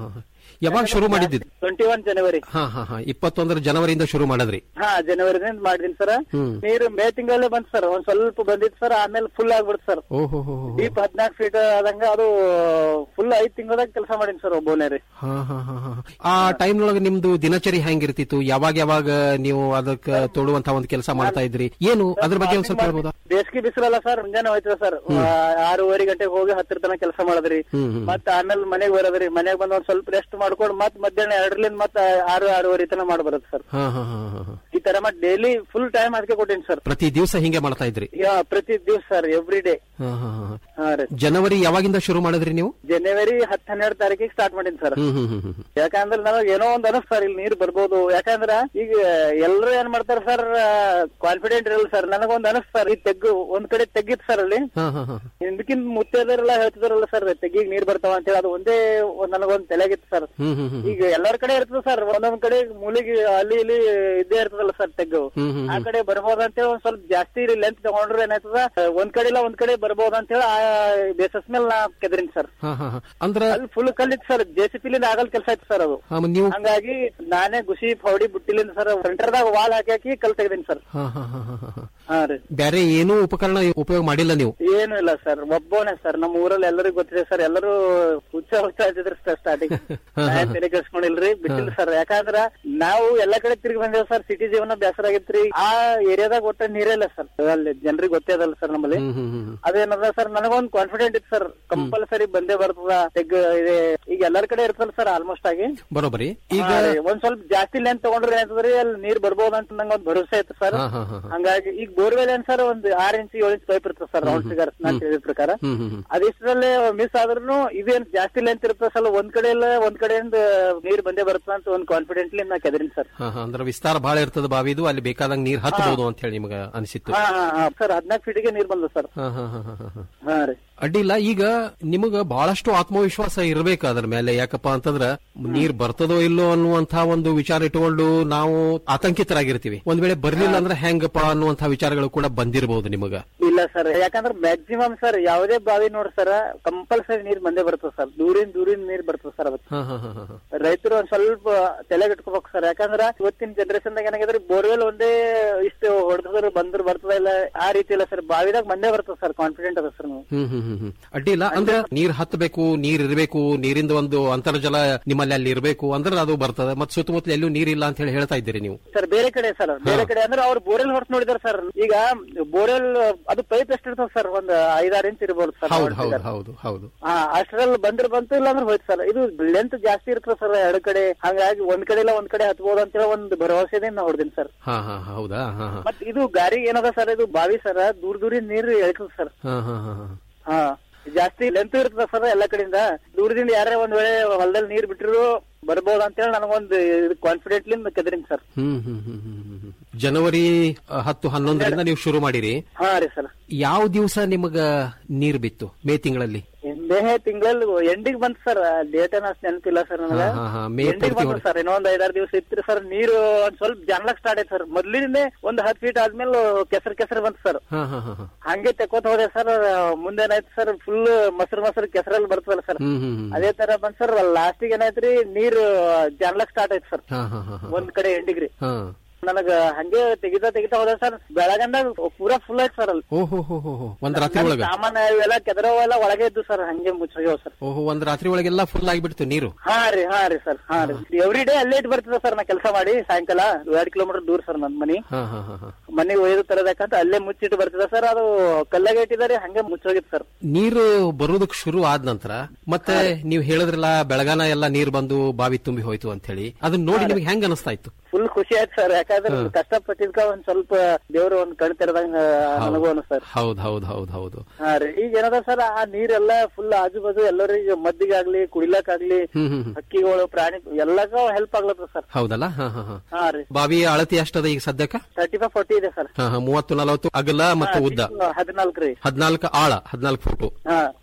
ಯಾವಾಗ ಶುರು ಮಾಡಿದ್ದು ಟ್ವೆಂಟಿ ಒನ್ ಜನವರಿ ಹಾ ಹಾ ಹಾ ಇಪ್ಪತ್ತೊಂದರ ಜನವರಿಯಿಂದ ಶುರು ಮಾಡಿದ್ರಿ ಹಾ ಜನವರಿದಿಂದ ಮಾಡಿದೀನಿ ಸರ್ ಹ್ಮ್. ನೀರು ಮೇ ತಿಂಗಳಲ್ಲೇ ಬಂತು ಸರ್ ಒಂದ್ ಸ್ವಲ್ಪ ಬಂದಿತ್ತು ಸರ್ ಆಮೇಲೆ ಫುಲ್ ಆಗ್ಬಿಡ್ತು ಸರ್ ಓಹೋ ಹೋ ಡೀಪ್ ಹದಿನಾಲ್ಕು ಫೀಟ್ ಆದಂಗ ಅದು ಫುಲ್ ಐದ್ ತಿಂಗಳದಾಗ ಕೆಲಸ ಮಾಡೀನಿ ಸರ್ ಒಬ್ಬನೇ ರೀ ಹಾ ಹಾ ಹಾ ಹಾ ಆ ಟೈಮ್ನೊಳಗೆ ನಿಮ್ದು ದಿನಚರಿ ಹೆಂಗಿರ್ತಿತ್ತು ಯಾವಾಗ ಯಾವಾಗ ನೀವು ಅದಕ್ಕೆ ತೊಡುವಂತ ಒಂದು ಕೆಲಸ ಮಾಡ್ತಾ ಇದ್ರಿ ಏನು ಅದ್ರ ಬಗ್ಗೆ ಒಂದ್ ಸ್ವಲ್ಪ ಹೇಳ್ಬೋದಾ ಬೇಸಿಗೆ ಬಿಸಿಲಲ್ಲ ಸರ್ ಮುಂಜಾನೆ ಹೋಯ್ತದ ಸರ್ ಆರೂವರೆ ಗಂಟೆಗೆ ಹೋಗಿ ಹತ್ತಿರ ತನಕ ಕೆಲಸ ಮಾಡದ್ರಿ ಹ್ಮ್ ಹ್ಮ್ ಮತ್ತ ಆಮೇಲೆ ಮನೆಗೆ ಬರೋದ್ರಿ ಮನೆಗೆ ಬಂದ್ ಒಂದ್ ಸ್ವಲ್ಪ ರೆಸ್ಟ್ ಮಾಡ್ಕೊಂಡು ಮತ್ ಮಧ್ಯಾಹ್ನ ಎರಡರಿಂದ ಮತ್ತ ಆರು ಆರೂವರೆ ತನಕ ಮಾಡಿ ಬರುತ್ತೆ ಸರ್ ಹಾ ಹಾ ಹಾ ಹಾ ಹಾ. ಈ ತರ ಮತ್ ಡೈಲಿ ಫುಲ್ ಟೈಮ್ ಅದಕ್ಕೆ ಕೊಟ್ಟೀನಿ ಸರ್ ಪ್ರತಿ ದಿವಸ ಹಿಂಗೆ ಮಾಡ್ತಾ ಇದ್ರಿ ಯಾ, ಪ್ರತಿ ದಿವ್ಸ ಸರ್ ಎವ್ರಿ ಡೇ ಹಾ ಹಾ ಹಾ ಹಾ ರೀ ಜನವರಿ ಯಾವಾಗಿಂದ ಶುರು ಮಾಡಿದ್ರಿ ನೀವು ಜನವರಿ ಹತ್ತು ಹನ್ನೆರಡು ತಾರೀಕಿಗೆ ಸ್ಟಾರ್ಟ್ ಮಾಡೀನಿ ಸರ್ ಹ್ಮ್ ಹ್ಮ್ ಹ್ಮ್ ಹ್ಮ್ ಯಾಕಂದ್ರೆ ನನಗೆ ಏನೋ ಒಂದ್ ಅನಸ್ ಸರ್ ಇಲ್ಲಿ ನೀರ್ ಬರ್ಬೋದು ಯಾಕಂದ್ರ ಈಗ ಎಲ್ಲರೂ ಏನ್ ಮಾಡ್ತಾರ ಸರ್ ಕಾನ್ಫಿಡೆಂಟ್ ಇರಲ್ಲ ಸರ್ ನನಗೊಂದ್ ಅನಸ್ ಸರ್ ಈ ತೆಗ್ಗು ಒಂದ್ ಕಡೆ ತೆಗ್ಗಿತ್ ಸರ್ ಅಲ್ಲಿ ಹಾ ಹಾ ಹಾ ಹಿಂದಕ್ಕಿಂತ ಮುತ್ತೈದರೆಲ್ಲ ಹೇಳ್ತಿದಾರಲ್ಲ ಸರ್ ತೆಗಿಗ್ ನೀರ್ ಬರ್ತಾವ ಅಂತ ಹೇಳಿ ಅದು ಒಂದೇ ಒಂದ್ ನನಗೊಂದ್ ತಲೆಗಿತ್ತು ಸರ್ ಹ್ಮ್ ಹ್ಮ್ ಹ್ಮ್ ಈಗ ಎಲ್ಲರ ಕಡೆ ಇರ್ತದ ಸರ್ ಒಂದೊಂದ್ ಕಡೆ ಮೂಲಿಗೆ ಅಲ್ಲಿ ಇಲ್ಲಿ ಇದ್ದೇ ಇರ್ತದಲ್ಲ ಸರ್ ತೆಗ್ಗು ಹ್ಮ್ ಹ್ಮ್ ಆ ಕಡೆ ಬರ್ಬೋದ ಅಂತ ಹೇಳಿ ಒಂದ್ ಸ್ವಲ್ಪ ಜಾಸ್ತಿ ಲೆಂತ್ ತಗೊಂಡ್ರೆ ಏನಾಯ್ತದ ಒಂದ್ ಕಡೆ ಇಲ್ಲ ಒಂದ್ ಕಡೆ ಬರ್ಬೋದ ಅಂತ ಹೇಳಿ ಆ ಬೇಸಸ್ ಮೇಲೆ ನಾ ಕೆದ್ರಿನ್ ಸರ್ ಹಾ ಹಾ ಹಾ ಅಂದ್ರ ಅಲ್ಲಿ ಫುಲ್ ಕಲ್ಲಿತ್ತು ಸರ್ ಜೆಸಿಪಿಲಿಂದ ಆಗಲ್ ಕೆಲಸ ಆಯ್ತು ಸರ್ ಅದು ಹಾ, ಮ- ನೀವು ಹಂಗಾಗಿ ನಾನೇ ಗುಸಿ ಫೌಡಿ ಬುಟ್ಟಿಲಿಂದ ಸರ್ ಸೆಂಟರ್ದಾಗ ವಾಲ್ ಹಾಕಿ ಹಾಕಿ ಕಲ್ ತೆಗ್ದೀನಿ ಸರ್ ಹಾ ಹಾ ಹಾ ಹಾ ಹಾ ಹಾ ರೀ ಬೇರೆ ಏನೂ ಉಪಕರಣ ಉಪಯೋಗ ಮಾಡಿಲ್ಲ ನೀವು ಏನು ಇಲ್ಲ ಸರ್ ಒಬ್ಬನೇ ಸರ್ ನಮ್ಮ ಊರಲ್ಲಿ ಎಲ್ಲರಿಗೂ ಗೊತ್ತಿದೆ ಸರ್ ಎಲ್ಲರೂ ಹುಚ್ಚ ಹುಚ್ಚ ಹಚ್ಚಿದ್ರಿ ಸರ್ ಸ್ಟಾರ್ಟಿಂಗ್ ತಲೆ ಕೆಡ್ಸ್ಕೊಂಡಿಲ್ರಿ ಬಿಟ್ಟಿಲ್ಲ ಸರ್ ಯಾಕಂದ್ರ ನಾವು ಎಲ್ಲಾ ಕಡೆ ತಿರುಗಿ ಬಂದೇವ್ ಸರ್ ಸಿಟಿ ಜೀವನ ಬೇಸರ ಆಗಿತ್ರಿ ಆ ಏರಿಯಾದಾಗ ಒಟ್ಟ ನೀರೇ ಇಲ್ಲ ಸರ್ ಅಲ್ಲಿ ಜನರಿಗೆ ಗೊತ್ತೇ ಅದಲ್ಲ ಸರ್ ನಮ್ಮಲ್ಲಿ ಹ್ಮ್ ಹ್ಮ್ ಹ್ಮ್ ಅದೇನದ ಸರ್ ನನಗೊಂದ್ ಕಾನ್ಫಿಡೆಂಟ್ ಇತ್ತು ಸರ್ ಕಂಪಲ್ಸರಿ ಬಂದೇ ಬರ್ತದ ತೆಗ್ ಇದೆ ಈಗ ಎಲ್ಲರ ಕಡೆ ಇರ್ತಲ್ಲ ಸರ್ ಆಲ್ಮೋಸ್ಟ್ ಆಗಿ ಬರೋಬರಿ ಈಗ ಹಾ ರೀ, ಒಂದ್ ಸ್ವಲ್ಪ ಜಾಸ್ತಿ ಲೆಂತ್ ತಗೊಂಡ್ರೆ ಏನಾಯ್ತದ್ರಿ ಅಲ್ಲಿ ನೀರ್ ಬರ್ಬೋದು ಅಂತ ನಂಗೆ ಒಂದ್ ಭರವಸೆ ಐತೆ ಸರ್ ಹಾ ಹಾ ಹಾ ಹಾ. ಹಂಗಾಗಿ ಈಗ ಬೋರ್ವೆಲ್ ಏನ್ ಸರ್ ಒಂದ್ ಆರ್ ಇಂಚ್ ಏಳು ಇಂಚ್ ಪೈಪ್ ಇರ್ತದೆ ಸರ್ ರೌಂಡ್ ಫಿಗರ್ ನಾನ್ ತಿಳಿದ ಪ್ರಕಾರ ಹ್ಮ್ ಹ್ಮ್ ಹ್ಮ್ ಅದಿಷ್ಟರಲ್ಲೇ ಮಿಸ್ ಆದ್ರೂ ಇದೇನ್ ಜಾಸ್ತಿ ಲೆಂತ್ ಇರ್ತದೆ ಸರ್ ಒಂದ್ ಕಡೆ ಇಲ್ಲ ಒಂದ್ ಕಡೆಯಿಂದ ನೀರ್ ಬಂದೇ ಬರ್ತದ ಅಂತ ಒಂದ್ ಕಾನ್ಫಿಡೆಂಟ್ಲಿ ನಾ ಕೆದರಿನ್ ಸರ್ ಹಾ ಹಾ ಅಂದ್ರೆ ವಿಸ್ತಾರ ಬಹಳ ಇರ್ತದ ಬಾವಿದು ಅಲ್ಲಿ ಬೇಕಾದಂಗ ನೀರ್ ಹತ್ತಬಹುದು ಅಂತ ಹೇಳಿ ನಿಮಗ ಅನಿಸಿತ್ತು ಹಾ ಹಾ ಹಾ ಸರ್ ಹದಿನಾಲ್ಕು ಫೀಟಿಗೆ ನೀರ್ ಬಂದ ಸರ್ ಹಾ ಹಾ ಹಾ ಹಾ ಹಾ ಹಾ ಹಾ ರೀ ಅಡ್ಡಿಲ್ಲ ಈಗ ನಿಮಗ ಬಹಳಷ್ಟು ಆತ್ಮವಿಶ್ವಾಸ ಇರ್ಬೇಕು ಅದ್ರ ಮೇಲೆ ಯಾಕಪ್ಪ ಅಂತಂದ್ರ ನೀರ್ ಬರ್ತದೋ ಇಲ್ಲೋ ಅನ್ನುವಂತ ಒಂದು ವಿಚಾರ ಇಟ್ಕೊಂಡು ನಾವು ಆತಂಕಿತರಾಗಿರ್ತೀವಿ ಒಂದ್ ವೇಳೆ ಬರ್ಲಿಲ್ಲ ಅಂದ್ರೆ ಹೆಂಗಪ್ಪ ಅನ್ನುವಂತ ವಿಚಾರಗಳು ಕೂಡ ಬಂದಿರಬಹುದು ನಿಮಗ ಇಲ್ಲ ಸರ್ ಯಾಕಂದ್ರೆ ಮ್ಯಾಕ್ಸಿಮಮ್ ಸರ್ ಯಾವುದೇ ಬಾವಿ ನೋಡ್ರಿ ಸರ್ ಕಂಪಲ್ಸರಿ ನೀರ್ ಬಂದೇ ಬರ್ತದೆ ಸರ್ ದೂರಿನ ದೂರಿನ ನೀರ್ ಬರ್ತದೆ ಸರ್ ಅದಕ್ಕೆ ಹಾ ಹಾ ಹಾ ಹಾ ಹಾ. ರೈತರು ಒಂದ್ ಸ್ವಲ್ಪ ತಲೆಗೆ ಇಟ್ಕೋಬೇಕು ಸರ್ ಯಾಕಂದ್ರ ಇವತ್ತಿನ ಜನರೇಷನ್ ದಾಗ ಏನಾಗಿದ್ರೆ ಬೋರ್ವೆಲ್ ಒಂದೇ ಇಷ್ಟು ಹೊಡೆದ್ರ ಬಂದ್ರ ಬರ್ತದ ಇಲ್ಲ ಆ ರೀತಿ ಇಲ್ಲ ಸರ್ ಬಾವಿದಾಗ ಬಂದೇ ಬರ್ತದೆ ಸರ್ ಕಾನ್ಫಿಡೆಂಟ್ ಅದ ಸರ್ ನೀವು ಹ್ಮ್ ಹ್ಮ್ ಹ್ಮ್ ಹ್ಮ್ ಅಡ್ಡಿಲ್ಲ ಅಂದ್ರೆ ನೀರ್ ಹತ್ತಬೇಕು ನೀರ್ ಇರಬೇಕು ನೀರಿಂದ ಒಂದು ಅಂತರ್ಜಲ ನಿಮ್ಮಲ್ಲಿ ಅಲ್ಲಿ ಇರಬೇಕು ಅಂದ್ರೆ ಅದು ಬರ್ತದೆ ಮತ್ತೆ ಸುತ್ತಮುತ್ತಲ ಎಲ್ಲೂ ನೀರಿಲ್ಲ ಅಂತ ಹೇಳಿ ಹೇಳ್ತಾ ಇದ್ದೀರಿ ನೀವು ಸರ್ ಬೇರೆ ಕಡೆ ಸರ್ ಬೇರೆ ಕಡೆ ಅಂದ್ರೆ ಅವ್ರು ಬೋರೆಲ್ ಹೊರತು ನೋಡಿದಾರೆ ಸರ್ ಈಗ ಬೋರೆಲ್ ಅದು ಪೈಪ್ ಎಷ್ಟು ಇರ್ತದೆ ಸರ್ ಒಂದ್ ಐದಾರು ಇಂಚ್ ಇರ್ಬೋದು ಸರ್ ಹೌದು ಹೌದು ಹೌದು ಹೌದು ಹಾ ಅಷ್ಟರಲ್ಲಿ ಬಂದ್ರೆ ಬಂತು ಇಲ್ಲ ಅಂದ್ರೆ ಹೋಯ್ತು ಸರ್ ಇದು ಲೆಂತ್ ಜಾಸ್ತಿ ಇರ್ತದೆ ಸರ್ ಎರಡು ಕಡೆ ಹಾಗಾಗಿ ಒಂದ್ ಕಡೆ ಇಲ್ಲ ಒಂದ್ ಕಡೆ ಹತ್ಬೋದು ಅಂತ ಹೇಳಿ ಒಂದು ಭರವಸೆದಿಂದ ನಾ ಹೊಡ್ದೀನಿ ಸರ್ ಹಾ ಹಾ ಹೌದಾ ಹಾ ಹಾ ಮತ್ ಇದು ಗಾರಿ ಏನದ ಸರ್ ಇದು ಬಾವಿ ಸರ್ ದೂರ ದೂರಿನ ನೀರು ಎಳ್ತದ ಸರ್ ಹಾ ಹಾ ಹಾ ಹಾ ಹಾ ಜಾಸ್ತಿ ಲೆಂತ್ ಇರ್ತದ ಸರ್ ಎಲ್ಲಾ ಕಡೆಯಿಂದ ದೂರದಿಂದ ಯಾರೇ ಒಂದ್ ವೇಳೆ ಹೊಲದಲ್ಲಿ ನೀರ್ ಬಿಟ್ಟಿರು ಬರ್ಬೋದು ಅಂತ ಹೇಳಿ ನನಗೊಂದು ಕಾನ್ಫಿಡೆಂಟ್ಲಿಂದ ಕೆದರಿನ್ ಸರ್ ಹ್ಮ್ ಹ್ಮ್ ಹ್ಮ್ ಹ್ಮ್ ಹ್ಮ್ ಹ್ಮ್. ಜನವರಿ ಅಹ್, ಹತ್ತು ಹನ್ನೊಂದರಿಂದ ನೀವು ಶುರು ಮಾಡಿರಿ ಹಾ ರೀ ಸರ್ ಯಾವ ದಿವಸ ನಿಮಗ ನೀರ್ ಬಿತ್ತು ಮೇ ತಿಂಗಳಲ್ಲಿ ಮೇ ತಿಂಗಳಲ್ಲಿ ಎಂಡಿಗ್ ಬಂತು ಸರ್ ಡೇಟ್ ಏನ ಅಷ್ಟ್ ನೆನಪಿಲ್ಲ ಸರ್ ನನಗ ಹಾ, ಹಾ, ಹಾ. ಮೇ ಎಂಡಿಗ್ ಪೂರ್ತಿ ಬಂತು ಹೊಡೆ- ಸರ್ ಇನ್ನೊಂದ್ ಐದಾರು ದಿವಸ ಇತ್ತು ಸರ್ ನೀರು ಒಂದ್ ಸ್ವಲ್ಪ ಜಾನ್ಲಕ್ ಸ್ಟಾರ್ಟ್ ಆಯ್ತು ಸರ್ ಮೊದ್ಲಿನೇ ಒಂದ್ ಹತ್ತು ಫೀಟ್ ಆದ್ಮೇಲೆ ಕೆಸರ್ ಕೆಸರ್ ಬಂತು ಸರ್ ಹಾ ಹಾ ಹಾ ಹಾ ಹಂಗೆ ತೆಕ್ಕೋತ ಹೋದೆ ಸರ್ ಮುಂದೆ ಏನಾಯ್ತು ಸರ್ ಫುಲ್ ಮೊಸರು ಮೊಸರು ಕೆಸರಲ್ಲಿ ಬರ್ತದಲ್ಲ ಸರ್ ಹ್ಮ್ ಹ್ಮ್ ಹ್ಮ್. ಅದೇ ತರ ಬಂದ್ ಸರ್ ಲಾಸ್ಟಿಗೆ ಏನಾಯ್ತ್ರಿ ನೀರು ಜಾನ್ಲಕ್ ಸ್ಟಾರ್ಟ್ ಆಯ್ತು ಸರ್ ಹಾ ಹಾ ಹಾ ಹಾ ಒಂದ್ ಕಡೆ ಎಂಡಿಗ್ರಿ ಹಾ ನನಗ ಹಂಗೆ ತೆಗಿತಾ ತೆಗಿತಾ ಹೋದ ಸರ್ ಬೆಳಗಂದಾಗ ಪೂರಾ ಫುಲ್ ಆಯ್ತು ಸರ್ ಅಲ್ಲಿ ಓಹೋ ಹೋ ಹೋ ಹೋ ಒಂದ್ ರಾತ್ರಿ ಒಳಗ ಸಾಮಾನ ಇವೆಲ್ಲ ಕೆದರವೆಲ್ಲ ಒಳಗೆ ಇದ್ದು ಸರ್ ಹಂಗೆ ಮುಚ್ಚೋಗ್ಯಾವ ಸರ್ ಓಹೋ ಒಂದ್ ರಾತ್ರಿ ಒಳಗೆಲ್ಲ ಫುಲ್ ಆಗಿಬಿಡ್ತು ನೀರು ಹಾ ರೀ ಹಾ ರೀ ಸರ್ ಹಾ ರೀ ಎವ್ರಿ ಡೇ ಅಲ್ಲೇ ಇಟ್ಟು ಬರ್ತದೆ ಸರ್ ನಾ ಕೆಲಸ ಮಾಡಿ ಸಾಯಂಕಾಲ ಎರಡ್ ಕಿಲೋಮೀಟರ್ ದೂರ ಸರ್ ನನ್ ಮನಿ ಹಾ ಹಾ ಹಾ ಹಾ ಮನೆಗೆ ಒಯ್ದು ತರಬೇಕಂತ ಅಲ್ಲೇ ಮುಚ್ಚಿಟ್ಟು ಬರ್ತದೆ ಸರ್ ಅದು ಕಲ್ಲಾಗೆ ಇಟ್ಟಿದ್ದಾರೆ ಹಂಗೆ ಮುಚ್ಚೋಗಿತ್ತು ಸರ್ ನೀರು ಬರೋದಕ್ ಶುರು ಆದ ನಂತರ ಮತ್ತೆ ನೀವು ಹೇಳಿದ್ರಲ್ಲ ಬೆಳಗಾನ ಎಲ್ಲ ನೀರ್ ಬಂದು ಬಾವಿ ತುಂಬಿ ಹೋಯ್ತು ಅಂತ ಹೇಳಿ ಅದನ್ನ ನೋಡಿ ನಿಮ್ಗೆ ಹೆಂಗ್ ಅನಿಸ್ತಾ ಇತ್ತು ಫುಲ್ ಖುಷಿ ಆಯ್ತು ಸರ್ ಯಾಕಂದ್ರೆ ಹಾ. ಕಷ್ಟಪಟ್ಟಿದ್ಕ ಒಂದ್ ಸ್ವಲ್ಪ ದೇವ್ರು ಒಂದ್ ಕಣ್ ತೆರೆದಂಗ ನನಗೂ ಅನಿಸ್ತಾರ ಹೌದ್ ಹೌದ್ ಹೌದ್ ಹೌದು ಹಾ ರೀ ಈಗ ಏನದ ಸರ್ ಆ ನೀರೆಲ್ಲ ಫುಲ್ ಆಜು ಬಾಜು ಎಲ್ಲರಿಗೆ ಮದ್ದಿಗಾಗ್ಲಿ ಕುಡಿಲಕ್ಕಾಗ್ಲಿ ಹ್ಮ್ ಹ್ಮ್ ಹ್ಮ್. ಹಕ್ಕಿಗಳು ಪ್ರಾಣಿ ಎಲ್ಲಕ್ಕೂ ಹೆಲ್ಪ್ ಆಗ್ಲತ್ತದ ಸರ್ ಹೌದಲ್ಲ ಹಾ ಹಾ ಹಾ ಹಾ ರೀ ಬಾವಿಯ ಅಳತಿ ಅಷ್ಟದ ಈಗ ಸದ್ಯಕ್ಕ ತರ್ಟಿ ಫೈವ್ ಫೋರ್ಟಿ ಇದೆ ಸರ್ ಹಾ ಹಾ ಮೂವತ್ತು ನಲವತ್ತು ಅಗಲ ಮತ್ತು ಉದ್ದ ಹದಿನಾಲ್ಕು ರೀ ಹದಿನಾಲ್ಕು ಆಳ ಹದಿನಾಲ್ಕು ಫುಟು ಹಾ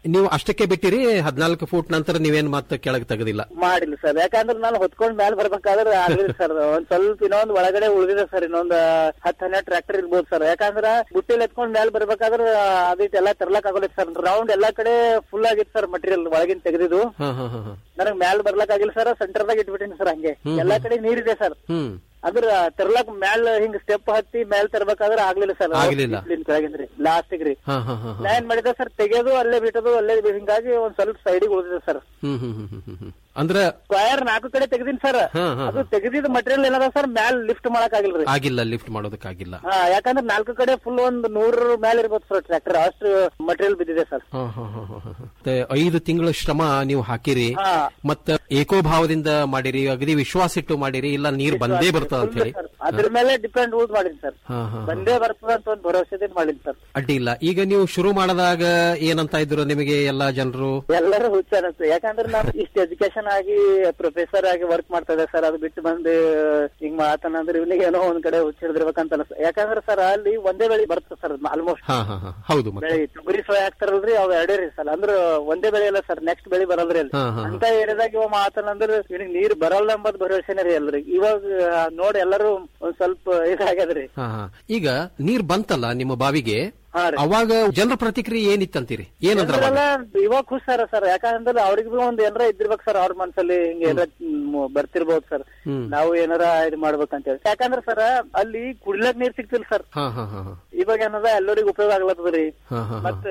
ನೀವು ಅಷ್ಟಕ್ಕೆ ಬಿಟ್ಟಿರಿ ಹದಿನಾಲ್ಕು ಫೂಟ್ ನಂತರ ನೀವೇನ್ ಮತ್ತೆ ಕೆಳಗೆ ತೆಗೆದಿಲ್ಲ ಮಾಡಿಲ್ಲ ಸರ್ ಯಾಕಂದ್ರೆ ನಾನು ಹೊತ್ಕೊಂಡ್ ಮ್ಯಾಲ ಬರ್ಬೇಕಾದ್ರೆ ಆಗ್ಲಿಲ್ಲ ಸರ್ ಒಂದ್ ಸ್ವಲ್ಪ ಇನ್ನೊಂದ್ ಒಳಗಡೆ ಉಳಿದಿದೆ ಸರ್ ಇನ್ನೊಂದ್ ಹತ್ತ್ ಹನ್ನೆರಡು ಟ್ರ್ಯಾಕ್ಟರ್ ಇರ್ಬೋದು ಸರ್ ಯಾಕಂದ್ರ ಬುಟ್ಟಿಲ್ ಎತ್ಕೊಂಡ್ ಮ್ಯಾಲ ಬರ್ಬೇಕಾದ್ರೆ ಅದಕ್ಕೆಲ್ಲ ತರ್ಲಕ್ ಆಗೋಲ್ಲ ಸರ್ ರೌಂಡ್ ಎಲ್ಲಾ ಕಡೆ ಫುಲ್ ಆಗಿತ್ತು ಸರ್ ಮಟೀರಿಯಲ್ ಒಳಗಿನ ತೆಗೆದಿದ್ದು ಹಾ ಹಾ ಹಾ ಹಾ. ನನಗ್ ಮ್ಯಾಲ ಬರ್ಲಕ್ ಆಗಿಲ್ಲ ಸರ್ ಸೆಂಟರ್ದಾಗ ಇಟ್ಬಿಟ್ಟಿನಿ ಸರ್ ಹಂಗೆ ಹ್ಮ್. ಎಲ್ಲಾ ಕಡೆ ನೀರಿದೆ ಸರ್ ಹ್ಮ್ ಅದ್ರ ತರ್ಲಕ್ ಮ್ಯಾಲ ಹಿಂಗ್ ಸ್ಟೆಪ್ ಹತ್ತಿ ಮ್ಯಾಲ್ ತರ್ಬೇಕಾದ್ರೆ ಆಗ್ಲಿಲ್ಲ ಸರ್ ಆಗ್ಲಿಲ್ಲ. ಕೆಳಗಿಂದ್ರಿ ಲಾಸ್ಟಿಗ್ ರೀ ಹಾ ಹಾ ಹಾ ನಾ ಏನ್ ಮಾಡಿದೆ ಸರ್ ತೆಗೆಯೋದು ಅಲ್ಲೇ ಬಿಟ್ಟದು ಅಲ್ಲೇ ಬಿ- ಹಿಂಗಾಗಿ ಒಂದ್ ಸ್ವಲ್ಪ ಸೈಡಿಗೆ ಉಳಿದಿದೆ ಸರ್ ಹ್ಮ್ ಹ್ಮ್ ಹ್ಮ್ ಹ್ಮ್ ಹ್ಮ್ ಹ್ಮ್. ಅಂದ್ರ ಸ್ಕ್ವಯರ್ ನಾಲ್ಕು ಕಡೆ ತೆಗ್ದಿನಿ ಸರ್ ಹಾ ಹಾ ಅದು ತೆಗೆದಿದ್ ಮಟೀರಿಯಲ್ ಏನದ ಸರ್ ಮ್ಯಾಲ್ ಲಿಫ್ಟ್ ಮಾಡಕ್ ಆಗಿಲ್ರಿ ಆಗಿಲ್ಲ ಲಿಫ್ಟ್ ಮಾಡೋದಕ್ಕಾಗಿಲ್ಲ ಹಾ ಯಾಕಂದ್ರೆ ನಾಲ್ಕು ಕಡೆ ಫುಲ್ ಒಂದ್ ನೂರ ಮ್ಯಾಲ್ ಇರ್ಬೋದು ಸರ್ ಟ್ರ್ಯಾಕ್ಟರ್ ಅಷ್ಟು ಮಟೀರಿಯಲ್ ಬಿದ್ದಿದೆ ಸರ್ ಹಾ, ಹಾ, ಹಾ, ಹಾ, ಹಾ. ಮತ್ತೆ ಐದು ತಿಂಗಳ ಶ್ರಮ ನೀವು ಹಾಕಿರಿ ಹಾ. ಮತ್ತ ಏಕೋಭಾವದಿಂದ ಮಾಡಿರಿ ಅಗದಿ ವಿಶ್ವಾಸ ಇಟ್ಟು ಮಾಡಿರಿ ಇಲ್ಲ ನೀರ್ ಬಂದೇ ಬರ್ತದ ಅಂತ ಹೇಳಿ ಅದ್ರ ಮೇಲೆ ಡಿಪೆಂಡ್ ಯೂಸ್ ಮಾಡಿನಿ ಸರ್ ಹಾ, ಹಾ, ಹಾ. ಬಂದೇ ಬರ್ತದ ಅಂತ ಒಂದ್ ಭರವಸೆದಿಂದ ಮಾಡಿನಿ ಸರ್ ಅಡ್ಡಿ ಇಲ್ಲ ಈಗ ನೀವು ಶುರು ಮಾಡದಾಗ ಏನಂತ ಇದ್ರು ನಿಮಗೆ ಎಲ್ಲಾ ಜನರು ಎಲ್ಲರೂ ಹುಚ್ಚ ಅನಿಸ್ತು ಯಾಕಂದ್ರೆ ನಾನು ಇಷ್ಟ ಎಜುಕೇಶನ್ ಆಗಿ ಪ್ರೊಫೆಸರ್ ಆಗಿ ವರ್ಕ್ ಮಾಡ್ತಾ ಇದ್ದೆ ಸರ್ ಅದು ಬಿಟ್ಟು ಬಂದು ಹಿಂಗ್ ಮಾತನಂದ್ರೆ ಇವನಿಗೆ ಏನೋ ಒಂದ್ ಕಡೆ ಹುಚ್ಚಿಡ್ದಿರ್ಬೇಕಂತ ಅನಿಸ್ತು ಯಾಕಂದ್ರೆ ಸರ್ ಅಲ್ಲಿ ಒಂದೇ ಬೆಳೆ ಬರ್ತದೆ ಸರ್ ಆಲ್ಮೋಸ್ಟ್ ಹಾ ಹಾ ಹಾ ಹೌದು ಮತ್ತೆ ಬೆಳೆ ತೊಗರಿ ಸೋಯ್ ಹಾಕ್ತಾರಲ್ರಿ ಅವ್ ಎರಡೇ ರೀ ಸರ್ ಅಂದ್ರ ಒಂದೇ ಬೆಳೆ ಅಲ್ಲ ಸರ್ ನೆಕ್ಸ್ಟ್ ಬೆಳೆ ಬರಲ್ರಿ ಅಲ್ಲಿ ಹಾ, ಹಾ, ಹಾ. ಅಂತ ಏರಿಯಾದಾಗ ಇವ ಮಾತನಂದ್ರ ಇವನಿಗೆ ನೀರ್ ಬರಲ್ಲ ಎಂಬದ್ ಭರವಸೆನೇ ರೀ ಎಲ್ರಿಗೆ ಇವಾಗ ಆ, ನೋಡಿ ಎಲ್ಲರೂ ಒಂದ್ ಸ್ವಲ್ಪ ಇದಾಗ್ಯದ್ರಿ ಹಾ ಹಾ ಈಗ ನೀರ್ ಬಂತಲ್ಲ ನಿಮ್ಮ ಬಾವಿಗೆ ಹಾ ರೀ. ಅವಾಗ ಜನರ ಪ್ರತಿಕ್ರಿಯೆ ಏನಿತ್ತಂತೀರಿ ಏನಂದ್ರ ಅವಾಗ? ಜನರೆಲ್ಲ ಇವಾಗ ಖುಷ್ ಸರ್ ಸರ್ ಯಾಕಂದ್ರೆ ಅವ್ರಿಗೆ ಬಿ ಒಂದ್ ಏನಾರ ಇದ್ದಿರ್ಬೇಕು ಸರ್ ಅವ್ರ ಮನ್ಸಲ್ಲಿ ಹಿಂಗ ಏನಾರ ಮ್, ಬರ್ತಿರ್ಬೋದು ಸರ್ ಹ್ಮ್. ನಾವು ಏನಾರ ಇದು ಮಾಡ್ಬೇಕಂತ ಹೇಳಿ ಯಾಕಂದ್ರೆ ಸರ್ ಅಲ್ಲಿ ಕುಡ್ಲಕ್ ನೀರ್ ಸಿಗ್ತಿಲ್ಲ ಸರ್ ಹಾ ಹಾ ಹಾ ಹಾ. ಇವಾಗ ಏನದ ಎಲ್ಲರಿಗೂ ಉಪಯೋಗ ಆಗ್ಲತ್ತದ್ರಿ ಹಾ ಹಾ ಹಾ. ಮತ್ತ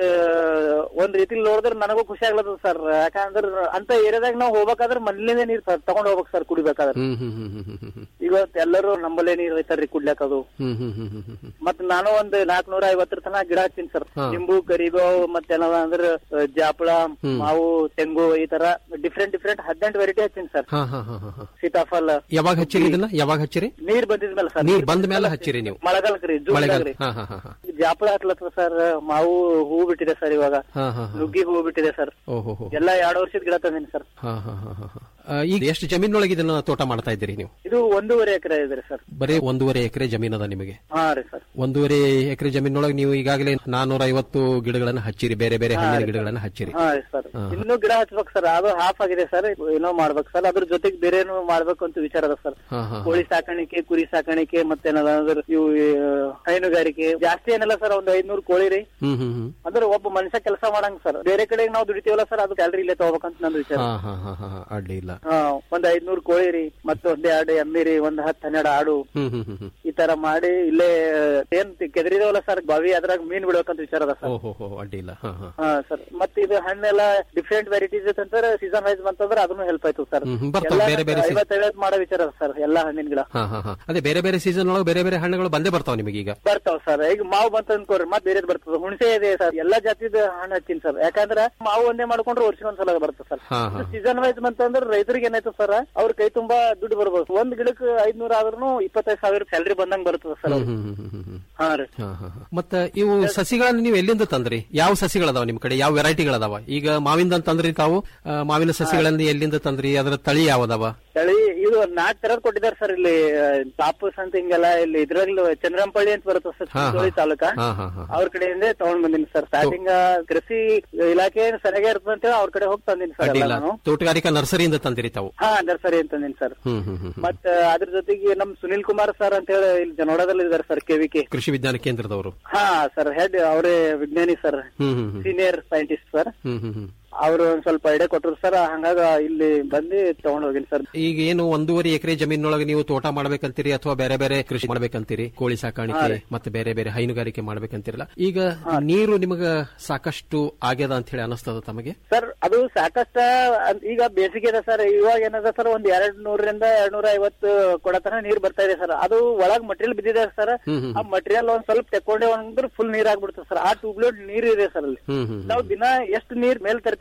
ಒಂದ್ ರೀತಿ ನೋಡಿದ್ರೆ ನನಗೂ ಖುಷಿ ಆಗ್ಲತ್ತದ ಸರ್ ಯಾಕಂದ್ರ ಅಂತ ಏರಿಯಾದಾಗ ನಾವು ಹೋಗ್ಬೇಕಾದ್ರೆ ಮನೇಲಿಂದ ನೀರ್ ತ- ತಗೊಂಡ್ ಹೋಗ್ಬೇಕು ಸರ್ ಕುಡಿಬೇಕಾದ್ರೆ ಹ್ಮ್ ಹ್ಮ್ ಹ್ಮ್ ಹ್ಮ್ ಹ್ಮ್ ಹ್ಮ್ ಇವತ್ತು ಎಲ್ಲರೂ ನಂಬಲ್ಲೇ ನೀರ್ ಒಯ್ತಾರ್ರಿ ಕುಡ್ಲಕ್ ಅದು ಹ್ಮ್ ಹ್ಮ್ ಹ್ಮ್ ಹ್ಮ್ ಹ್ಮ್ ಹ್ಮ್. ಮತ್ ನಾನು ಒಂದ್ ನಾಲ್ಕನೂರ ಐವತ್ತರ ತನಕ ಗಿಡ ಹಚ್ತೀನಿ ಸರ್ ಹಾ. ನಿಂಬು ಕರಿಬೇವು ಮತ್ತೇನದ ಅಂದ್ರ ಆ, ಜಾಪಳ ಹ್ಮ್. ಮಾವು ತೆಂಗು ಈ ತರ ಡಿಫ್ರೆಂಟ್ ಡಿಫ್ರೆಂಟ್ ಹದಿನೆಂಟು ವೆರೈಟಿ ಹಚ್ತೀನಿ ಸರ್ ಹಾ ಹಾ ಹಾ ಹಾ ಹಾ. ಸೀತಾಫಲ ಯಾವಾಗ ಹಚ್ಚಿರಿ ಇದನ್ನ ಯಾವಾಗ ಹಚ್ಚಿರಿ ನೀರ್ ಬಂದಿದ್ಮೇಲೆ ಸರ್ ನೀರ್ ಬಂದ ಮೇಲೆ ಹಚ್ಚಿರಿ ನೀವು ಮಳೆಗಾಲಕ್ರಿ ಮಳೆಗಾಲ ಜೂನ್ದಾಗ್ರಿ ಹಾ ಹಾ ಹಾ ಹಾ ಜಾಪಳ ಹತ್ಲತ್ತದ ಸರ್ ಮಾವು ಹೂ ಬಿಟ್ಟಿದೆ ಸರ್ ಇವಾಗ ಹಾ ಹಾ ಹಾ ನುಗ್ಗಿ ಹೂ ಬಿಟ್ಟಿದೆ ಸರ್ ಓಹೋ ಹೋ ಎಲ್ಲಾ ಎರಡು ವರ್ಷದ ಗಿಡ ತಂದಿನಿ ಸರ್ ಹಾ ಹಾ ಹಾ ಹಾ ಹಾ. ಆ, ಈಗ ಎಷ್ಟು ಜಮೀನೊಳಗೆ ಇದನ್ನ ತೋಟ ಮಾಡ್ತಾ ಇದ್ದೀರಿ ನೀವು ಇದು ಒಂದೂವರೆ ಎಕರೆ ಇದೆ ಸರ್ ಬರೀ ಒಂದೂವರೆ ಎಕರೆ ಜಮೀನದ ನಿಮಗೆ ಹಾ ರೀ ಸರ್ ಒಂದೂವರೆ ಎಕರೆ ಜಮೀನೊಳಗೆ ನೀವು ಈಗಾಗಲೇ ನಾನೂರ ಐವತ್ತು ಗಿಡಗಳನ್ನ ಹಚ್ಚಿರಿ ಬೇರೆ ಬೇರೆ ಹಾ, ಹಣ್ಣಿನ ರೀ. ಗಿಡಗಳನ್ನ ಹಚ್ಚಿರಿ ಹಾ ರೀ ಸರ್ ಹಾ. ಇನ್ನೂ ಗಿಡ ಹಚ್ಬೇಕು ಸರ್ ಅದು ಹಾಫ್ ಆಗಿದೆ ಸರ್ ಏನೋ ಮಾಡ್ಬೇಕು ಸರ್ ಅದ್ರ ಜೊತೆಗೆ ಬೇರೆ ಏನೋ ಮಾಡ್ಬೇಕು ಅಂತ ವಿಚಾರ ಅದ ಸರ್ ಹಾ ಹಾ ಕೋಳಿ ಸಾಕಾಣಿಕೆ ಕುರಿ ಸಾಕಾಣಿಕೆ ಮತ್ತೇನದ ಅಂದ್ರೆ ಇವು ಆ, ಹೈನುಗಾರಿಕೆ ಜಾಸ್ತಿ ಏನಿಲ್ಲ ಸರ್ ಒಂದ್ ಐದ್ನೂರು ಕೋಳಿ ರೀ ಹ್ಮ್ ಹ್ಮ್ ಹ್ಮ್ ಅಂದ್ರೆ ಒಬ್ಬ ಮನುಷ್ಯ ಕೆಲಸ ಮಾಡಂಗ್ ಸರ್ ಬೇರೆ ಕಡೆ ನಾವು ದುಡಿತೀವಲ್ಲ ಸರ್ ಅದು ಸ್ಯಾಲ್ರಿ ಇಲ್ಲೇ ತಗೋಬೇಕಂತ ನಂದು ವಿಚಾರ ಹಾ ಹಾ ಹಾ ಹಾ ಹಾ, ಅಡ್ಡಿ ಇಲ್ಲ ಹಾ ಒಂದ್ ಐದ್ನೂರು ಕೋಳಿ ರೀ ಮತ್ತ ಒಂದ್ ಎರಡು ಎಮ್ಮಿ ರೀ ಒಂದ್ ಹತ್ತ್ ಹನ್ನೆರಡು ಆಡು ಹ್ಮ್ ಹ್ಮ್ ಹ್ಮ್ ಹ್ಮ್ ಈ ತರ ಮಾಡಿ ಇಲ್ಲೇ ಏನ್ ಕೆದರಿದೇವಲ್ಲ ಸರ್ ಬಾವಿ ಅದ್ರಾಗ ಮೀನ್ ಬಿಡ್ಬೇಕಂತ ವಿಚಾರ ಅದ ಸರ್ ಓಹೋ ಹೋ ಅಡ್ಡಿ ಇಲ್ಲ ಹಾ ಹಾ ಹಾ ಸರ್ ಮತ್ತೆ ಇದು ಹಣ್ಣೆಲ್ಲ ಡಿಫ್ರೆಂಟ್ ವೆರೈಟೀಸ್ ಅಂತಂದ್ರೆ ಸೀಸನ್ ವೈಸ್ ಬಂತಂದ್ರೆ ಅದನ್ನು ಹೆಲ್ಪ್ ಆಯ್ತು ಸರ್ ಹ್ಮ್, ಹ್ಮ್, ಬರ್ತಾವ್ ಬೇರೆ ಬೇರೆ season. ಐವತ್ತೈವತ್ತು ಮಾಡೋ ವಿಚಾರ ಅದ ಸರ್ ಎಲ್ಲಾ ಹಣ್ಣಿನ ಗಿಡ ಹಾ ಹಾ ಹಾ ಅದೇ ಬೇರೆ ಬೇರೆ ಸೀಸನ್ ಒಳಗೆ ಬೇರೆ ಬೇರೆ ಹಣ್ಣುಗಳು ಬಂದೇ ಬರ್ತಾವ ನಿಮಗೆ ಈಗ ಬರ್ತಾವ ಸರ್ ಈಗ ಮಾವು ಬಂತ ಅನ್ಕೋರಿ ಮತ್ ಬೇರೆದ್ ಬರ್ತದ ಹುಣಸೆ ಇದೆ ಸರ್ ಎಲ್ಲಾ ಜಾತಿದ ಹಣ್ಣು ಹಚ್ತೀನಿ ಸರ್ ಯಾಕಂದ್ರ ಮಾವು ಒಂದೇ ಮಾಡ್ಕೊಂಡ್ರೆ ವರ್ಷಕ್ಕೆ ಒಂದ್ಸಲ ಬರ್ತದೆ ಸರ್ ಹಾ ಹಾ ಸೀಸನ್ ವೈಸ್ ಬಂತಂದ್ರೆ ರೈತರಿಗೆ ಏನಾಯ್ತು ಸರ್ ಅವ್ರ ಕೈ ತುಂಬಾ ದುಡ್ಡು ಬರ್ಬೋದು ಒಂದ್ ಗಿಡಕ್ಕೆ ಐದ್ನೂರ ಆದ್ರೂ ಇಪ್ಪತ್ತೈದು ಸಾವಿರ ಸ್ಯಾಲ್ರಿ ಬಂದಂಗ್ ಬರ್ತದೆ ಸರ್ ಹ್ಮ್ ಹ್ಮ್ ಹ್ಮ್ ಹ್ಮ್ ಹ್ಮ್ ಹಾ ರೀ ಹಾ, ಹಾ, ಹಾ. ಮತ್ತ ಇವು ಸಸಿಗಳನ್ನ ನೀವು ಎಲ್ಲಿಂದ ತಂದ್ರಿ ಯಾವ ಸಸಿಗಳದಾವ ನಿಮ್ ಕಡೆ ಯಾವ ವೆರೈಟಿಗಳದಾವ ಈಗ ಮಾವಿಂದ ತಂದ್ರಿ ತಾವು ಆ, ಮಾವಿನ ಸಸಿಗಳನ್ನ ಎಲ್ಲಿಂದ ತಂದ್ರಿ ಅದರ ತಳಿ ಯಾವದಾವ ತಳಿ ಇದು ನಾಲ್ಕು ತರದ್ ಕೊಟ್ಟಿದ್ದಾರೆ ಸರ್ ಇಲ್ಲಿ ತಾಪಸ್ ಅಂತ ಹಿಂಗೆಲ್ಲ ಇಲ್ಲಿ ಇದ್ರಲ್ಲಿ ಚಂದ್ರಂಪಳ್ಳಿ ಅಂತ ಬರುತ್ತೆ ಸರ್ ಹಾ, ಹಾ. ಚಿಂಚೋಳಿ ತಾಲೂಕ ಹಾ ಹಾ ಹಾ ಅವ್ರ ಕಡೆಯಿಂದ ತಗೊಂಡ್ ಬಂದಿನಿ ಸರ್ ಸ್ಟಾರ್ಟಿಂಗ್ ಕೃಷಿ ಇಲಾಖೆ ಏನ್ ಸರಿಯಾಗಿ ಇರ್ತದೆ ಅಂತ ಹೇಳಿ ಅವ್ರ ಕಡೆ ಹೋಗಿ ತಂದಿನಿ ಸರ್ ಅಡ್ಡಿಲ್ಲ ಎಲ್ಲ ನಾನು ತೋಟಗಾರಿಕಾ ನರ್ಸರಿಯಿಂದ ತಂದಿರಿ ತಾವು ಹಾ ನರ್ಸರಿ ಅಂತ ತಂದಿನಿ ಸರ್ ಹ್ಮ್ ಹ್ಮ್ ಹ್ಮ್ ಹ್ಮ್. ಮತ್ತ ಅದ್ರ ಜೊತೆಗೆ ನಮ್ ಸುನಿಲ್ ಕುಮಾರ್ ಸರ್ ಅಂತ ಹೇಳಿ ಇಲ್ಲಿ ಜನೋಡದಲ್ಲಿ ಇದಾರೆ ಸರ್ ಕೆವಿಕೆ ಕೃಷಿ ವಿಜ್ಞಾನ ಕೇಂದ್ರದವರು ಹಾ ಸರ್ ಹೆಡ್ ಅವರೇ ವಿಜ್ಞಾನಿ ಸರ್ ಹ್ಮ್ ಹ್ಮ್ ಹ್ಮ್ ಸೀನಿಯರ್ ಸೈಂಟಿಸ್ಟ್ ಸರ್ ಹ್ಮ್ ಹ್ಮ್ ಹ್ಮ್ ಅವರು ಒಂದ್ ಸ್ವಲ್ಪ ಐಡಿಯಾ ಕೊಟ್ಟರು ಸರ್ ಹಂಗಾಗ ಇಲ್ಲಿ ಬಂದು ತಗೊಂಡ್ ಹೋಗಿನಿ ಸರ್ ಈಗ ಏನು ಒಂದೂವರೆ ಎಕರೆ ಜಮೀನೊಳಗೆ ನೀವು ತೋಟ ಮಾಡ್ಬೇಕಂತೀರಿ ಅಥವಾ ಬೇರೆ ಬೇರೆ ಕೃಷಿ ಮಾಡ್ಬೇಕಂತೀರಿ ಕೋಳಿ ಹಾ ಸಾಕಾಣಿಕೆ ರೀ. ಮತ್ತೆ ಬೇರೆ ಬೇರೆ ಹೈನುಗಾರಿಕೆ ಮಾಡ್ಬೇಕಂತೀರಲ್ಲ ಈಗ ನೀರು ನಿಮಗ ಸಾಕಷ್ಟು ಆಗ್ಯದ ಅಂತ ಹೇಳಿ ಅನಿಸ್ತದ ತಮಗೆ ಸರ್ ಅದು ಸಾಕಷ್ಟ ಅದ್- ಈಗ ಬೇಸಿಗೆ ಇದೆ ಸರ್ ಇವಾಗ ಏನದ ಸರ್ ಒಂದ್ ಎರಡ್ ನೂರರಿಂದ ಎರಡ್ ನೂರ ಐವತ್ತು ಕೊಡತನ ನೀರ್ ಬರ್ತಾ ಇದೆ ಸರ್ ಅದು ಒಳಗ್ ಮಟೀರಿಯಲ್ ಬಿದ್ದಿದೆ ಸರ್ ಹ್ಮ್ ಹ್ಮ್ ಆ ಮಟೀರಿಯಲ್ ಒಂದ್ ಸ್ವಲ್ಪ ತೆಕ್ಕೊಂಡೆ ಅಂದ್ರೆ ಫುಲ್ ನೀರ್ ಆಗ್ಬಿಡುತ್ತೆ ಸರ್ ಆ ಟ್ಯೂಬ್ಲೆಟ್ ನೀರ್ ಇದೆ ಸರ್ ಅಲ್ಲಿ ಹ್ಮ್ ಹ್ಮ್ ನಾವು ದಿನ ಎಷ್ಟು ನೀರ್ ಮೇಲ್ ತರ್ತೇವೆ